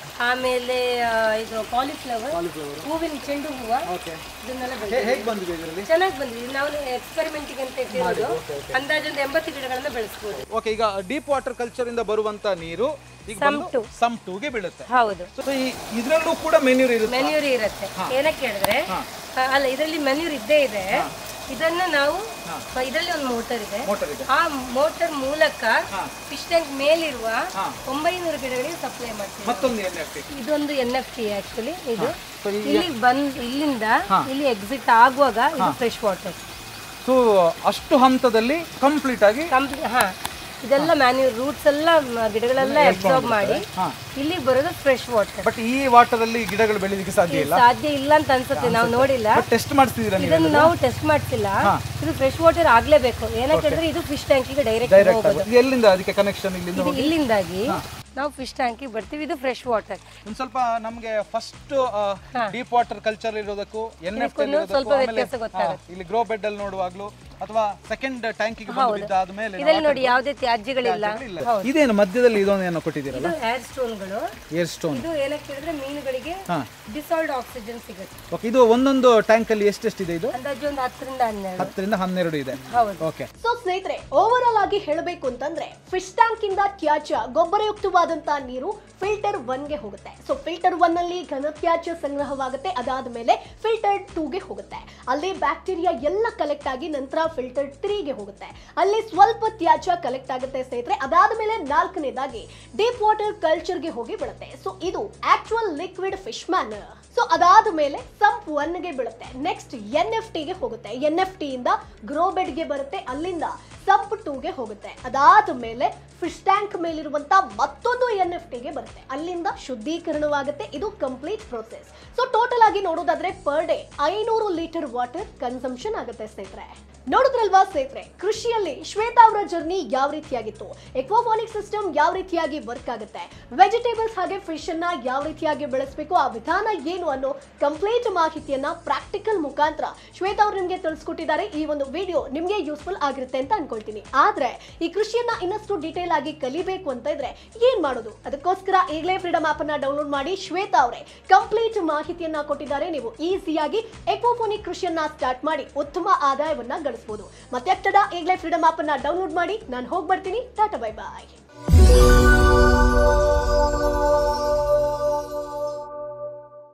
ಆಮೇಲೆ ಆ, ಇದು ಕಾಲಿಫ್ಲವರ್ ಹೂವಿನ ಚೆಂಡು ಹೂವ ಓಕೆ ಇದನ್ನೆಲ್ಲ ಬೆಳೆ ಹೇಗೆ ಬಂದಿದೆ ಇದರಲ್ಲಿ ಚೆನ್ನಾಗಿ ಬಂದಿದೆ ನಾವು ಎಕ್ಸ್ಪೆರಿಮೆಂಟಿಗೆ ಅಂತ ಇಟ್ಟಿರೋದು ಅಂದಾಜೊಂದು ಎಂಬತ್ತು ಗಿಡಗಳನ್ನ ಬೆಳೆಸ್ಬೋದು ಓಕೆ ಈಗ ಡೀಪ್ ವಾಟರ್ ಕಲ್ಚರ್ ಇಂದ ಬರುವಂತ ನೀರು ಈಗ ಬಂದು ಸಮ್ ಟೂಗೆ ಬೀಳುತ್ತೆ ಹೌದು ಸೊ ಈ ಇದರಲ್ಲೂ ಕೂಡ ಮೆನ್ಯೂರ್ ಇರುತ್ತೆ ಮೆನ್ಯೂರ್ ಇರುತ್ತೆ ಏನಕ್ಕೆ ಹೇಳಿದ್ರೆ ಆ, ಅಲ್ಲ ಇದರಲ್ಲಿ ಮೆನ್ಯೂರ್ ಇದ್ದೇ ಇದೆ ಇದನ್ನ ನಾವು ಇದರಲ್ಲಿ ಒಂದು ಮೋಟರ್ ಇದೆ ಮೋಟರ್ ಇದೆ ಆ ಮೋಟರ್ ಮೂಲಕ ಫಿಶ್ ಟ್ಯಾಂಕ್ ಮೇಲಿರುವ ಒಂಬೈನೂರು ಗಿಡಗಳಿಗೆ ಸಪ್ಲೈ ಮಾಡ್ತೀವಿ ಮತ್ತೊಂದು ಎನ್ ಎಫ್ ಟಿ ಇದೊಂದು ಎನ್ ಎಫ್ ಟಿ ಆಕ್ಚುಲಿ ಇದು ಇಲ್ಲಿ ಬಂದ್ ಇಲ್ಲಿಂದ ಇಲ್ಲಿ ಎಕ್ಸಿಟ್ ಆಗುವಾಗ ಇದು ಫ್ರೆಶ್ ವಾಟರ್ ಸೊ ಅಷ್ಟು ಹಂತದಲ್ಲಿ ಕಂಪ್ಲೀಟ್ ಆಗಿ ಕಂಪ್ಲೀಟ್ ಹಾ ಇದೆಲ್ಲ ಮ್ಯಾನ್ಯೂ ರೂಟ್ಸ್ ಎಲ್ಲ ಮ- ಗಿಡಗಳೆಲ್ಲ ಅಬ್ಸಾರ್ಬ್ ಮಾಡಿ ಇಲ್ಲಿ ಬರೋದು ಫ್ರೆಶ್ ವಾಟರ್ ಬಟ್ ಈ ವಾಟರ್ ಅಲ್ಲಿ ಗಿಡಗಳು ಬೆಳೀಲಿಕ್ಕೆ ಸಾಧ್ಯ ಇಲ್ಲ ಸಾಧ್ಯ ಇಲ್ಲ ಅಂತ ಅನ್ಸುತ್ತೆ ನಾವು ನೋಡಿಲ್ಲ ಟೆಸ್ಟ್ ಮಾಡಿಸ್ತಿದ್ದೀರಾ ನೀವು ಇದನ್ನು ನಾವು ಟೆಸ್ಟ್ ಮಾಡ್ತಿಲ್ಲ ಇದು ಫ್ರೆಶ್ ವಾಟರ್ ಆಗ್ಲೇಬೇಕು ಏನಕ್ಕೆ ಹೇಳಿದ್ರೆ ಇದು ಫಿಶ್ ಟ್ಯಾಂಕಿಗೆ ಡೈರೆಕ್ಟ್ ಡೈರೆಕ್ಟ್ ಆಗಿ ಎಲ್ಲಿಂದ ಅದಕ್ಕೆ ಕನೆಕ್ಷನ್ ಇಲ್ಲಿಂದ ಇದು ಇಲ್ಲಿಂದಾಗಿ ನಾವು ಫಿಶ್ ಟ್ಯಾಂಕಿಗೆ ಬರ್ತೀವಿ ಇದು ಫ್ರೆಶ್ ವಾಟರ್ ಒಂದ್ ಸ್ವಲ್ಪ ನಮ್ಗೆ ಫಸ್ಟ್ ಡೀಪ್ ವಾಟರ್ ಕಲ್ಚರ್ ಇರೋದಕ್ಕೂ ಎನ್ ಎಫ್ ಸ್ವಲ್ಪ ವ್ಯತ್ಯಾಸ ಗೊತ್ತಾಗುತ್ತೆ. ಇಲ್ಲಿ ಗ್ರೋ ಬೆಡ್ ಅಲ್ಲಿ ನೋಡುವಾಗ್ಲೂ ಅಥವಾ ಸೆಕೆಂಡ್ ಟ್ಯಾಂಕಿಗೆ ಬಂದು ಬಿದ್ದಾದ್ಮೇಲೆ ಇದರಲ್ಲಿ ನೋಡಿ ಯಾವುದೇ ತ್ಯಾಜ್ಯಗಳಿಲ್ಲ ಇದೇನು ಮಧ್ಯದಲ್ಲಿ ಇದೊಂದು ಏನೋ ಕೊಟ್ಟಿದ್ದೀರಲ್ಲ ಇದು ಏರ್ ಸ್ಟೋನ್ಗಳು ಏರ್ ಸ್ಟೋನ್ ಇದು ಏನಕ್ಕೆ ಹೇಳಿದ್ರೆ ಮೀನುಗಳಿಗೆ ಡಿಸಾಲ್ಡ್ ಆಕ್ಸಿಜನ್ ಸಿಗುತ್ತೆ ಓಕೆ ಇದು ಒಂದೊಂದು ಟ್ಯಾಂಕ್ ಅಲ್ಲಿ ಎಷ್ಟೆಷ್ಟಿದೆ ಇದು ಅಂದಾಜು ಒಂದು ಹತ್ತರಿಂದ ಹನ್ನೆರಡು ಹತ್ತರಿಂದ ಹನ್ನೆರಡು ಇದೆ ಹೌದು ಓಕೆ ಸೊ ಸ್ನೇಹಿತರೆ ಓವರ್ ಆಲ್ ಆಗಿ ಹೇಳಬೇಕು ಅಂತಂದ್ರೆ ಫಿಶ್ ಟ್ಯಾಂಕ್ ಇಂದ ತ್ಯಾಜ್ಯ ಗೊಬ್ಬರಯುಕ್ತವಾದಂತಹ ನೀರು ಫಿಲ್ಟರ್ ಒನ್ ಗೆ ಹೋಗುತ್ತೆ ಸೊ ಫಿಲ್ಟರ್ ಒನ್ ಅಲ್ಲಿ ಘನತ್ಯಾಜ್ಯ ಸಂಗ್ರಹವಾಗುತ್ತೆ ಅದಾದ ಮೇಲೆ ಫಿಲ್ಟರ್ ಟೂಗೆ ಹೋಗುತ್ತೆ ಅಲ್ಲಿ ಬ್ಯಾಕ್ಟೀರಿಯಾ ಎಲ್ಲ ಕಲೆಕ್ಟ್ ಆಗಿ ನಂತರ ಫಿಲ್ಟರ್ ತ್ರೀಗೆ ಹೋಗುತ್ತೆ ಅಲ್ಲಿ ಸ್ವಲ್ಪ ತ್ಯಾಜ್ಯ ಕಲೆಕ್ಟ್ ಆಗುತ್ತೆ ಸ್ನೇಹಿತರೆ ಅದಾದ ಮೇಲೆ ನಾಲ್ಕನೇದಾಗಿ ಡೀಪ್ ವಾಟರ್ ಕಲ್ಚರ್ಗೆ ಹೋಗಿ ಬೀಳುತ್ತೆ ಸೊ ಇದು actual liquid fish man so ಅದಾದ ಮೇಲೆ ಸಂಪ್ ಒನ್ಗೆ ಬೀಳುತ್ತೆ ನೆಕ್ಸ್ಟ್ ಎನ್ ಎಫ್ ಟಿಗೆ ಹೋಗುತ್ತೆ ಎನ್ ಎಫ್ ಟಿ ಇಂದ ಗ್ರೋ ಬೆಡ್ಗೆ ಬರುತ್ತೆ ಅಲ್ಲಿಂದ ಸಂಪ್ ಟೂಗೆ ಹೋಗುತ್ತೆ ಅದಾದ ಮೇಲೆ ಫಿಶ್ ಟ್ಯಾಂಕ್ ಮೇಲಿರುವಂತ ಮತ್ತೊಂದು ಎನ್ ಎಫ್ ಟಿಗೆ ಬರುತ್ತೆ ಅಲ್ಲಿಂದ ಶುದ್ಧೀಕರಣವಾಗುತ್ತೆ ಇದು ಕಂಪ್ಲೀಟ್ ಪ್ರೋಸೆಸ್ ಸೊ ಟೋಟಲ್ ಆಗಿ ನೋಡೋದಾದ್ರೆ ಪರ್ ಡೇ ಐನೂರು ಲೀಟರ್ ವಾಟರ್ ಕನ್ಸಂಪ್ಷನ್ ಆಗುತ್ತೆ ಸ್ನೇಹಿತರೆ ನೋಡಿದ್ರಲ್ವಾ ಸ್ನೇಹಿತರೆ ಕೃಷಿಯಲ್ಲಿ ಶ್ವೇತಾ ಅವರ ಜರ್ನಿ ಯಾವ ರೀತಿಯಾಗಿತ್ತು ಎಕ್ವಾಫಾನಿಕ್ ಸಿಸ್ಟಮ್ ಯಾವ ರೀತಿಯಾಗಿ ವರ್ಕ್ ಆಗುತ್ತೆ ವೆಜಿಟೇಬಲ್ಸ್ ಹಾಗೆ ಫಿಶ್ ಅನ್ನ ಯಾವ ರೀತಿಯಾಗಿ ಬೆಳೆಸಬೇಕು ಆ ವಿಧಾನ ಏನು ಅನ್ನೋ ಕಂಪ್ಲೀಟ್ ಮಾಹಿತಿಯನ್ನ ಪ್ರಾಕ್ಟಿಕಲ್ ಮುಖಾಂತರ ಶ್ವೇತಾ ಅವರು ನಿಮಗೆ ತಿಳಿಸ್ಕೊಟ್ಟಿದ್ದಾರೆ ಈ ಒಂದು ವಿಡಿಯೋ ನಿಮಗೆ ಯೂಸ್ಫುಲ್ ಆಗಿರುತ್ತೆ ಅಂತ ಅನ್ಕೊಳ್ತೀನಿ ಆದ್ರೆ ಈ ಕೃಷಿಯನ್ನ ಇನ್ನಷ್ಟು ಡೀಟೇಲ್ ಆಗಿ ಕಲಿಬೇಕು ಅಂತ ಇದ್ರೆ ಏನ್ ಮಾಡೋದು ಅದಕ್ಕೋಸ್ಕರ ಈಗಲೇ ಫ್ರೀಡಮ್ ಆಪ್ ಅನ್ನ ಡೌನ್ಲೋಡ್ ಮಾಡಿ ಶ್ವೇತಾ ಅವರೇ ಕಂಪ್ಲೀಟ್ ಮಾಹಿತಿಯನ್ನ ಕೊಟ್ಟಿದ್ದಾರೆ ನೀವು ಈಸಿಯಾಗಿ ಎಕ್ವಾಫೋನಿಕ್ ಕೃಷಿಯನ್ನ ಸ್ಟಾರ್ಟ್ ಮಾಡಿ ಉತ್ತಮ ಆದಾಯವನ್ನ ಗಳಿಸಬಹುದು ಮತ್ತೆ ತಡ ಈಗಲೇ ಫ್ರೀಡಮ್ ಆಪ್ ಅನ್ನ ಡೌನ್ಲೋಡ್ ಮಾಡಿ ನಾನು ಹೋಗಿ ಬರ್ತೀನಿ ಟಾಟಾ ಬೈ ಬಾಯ್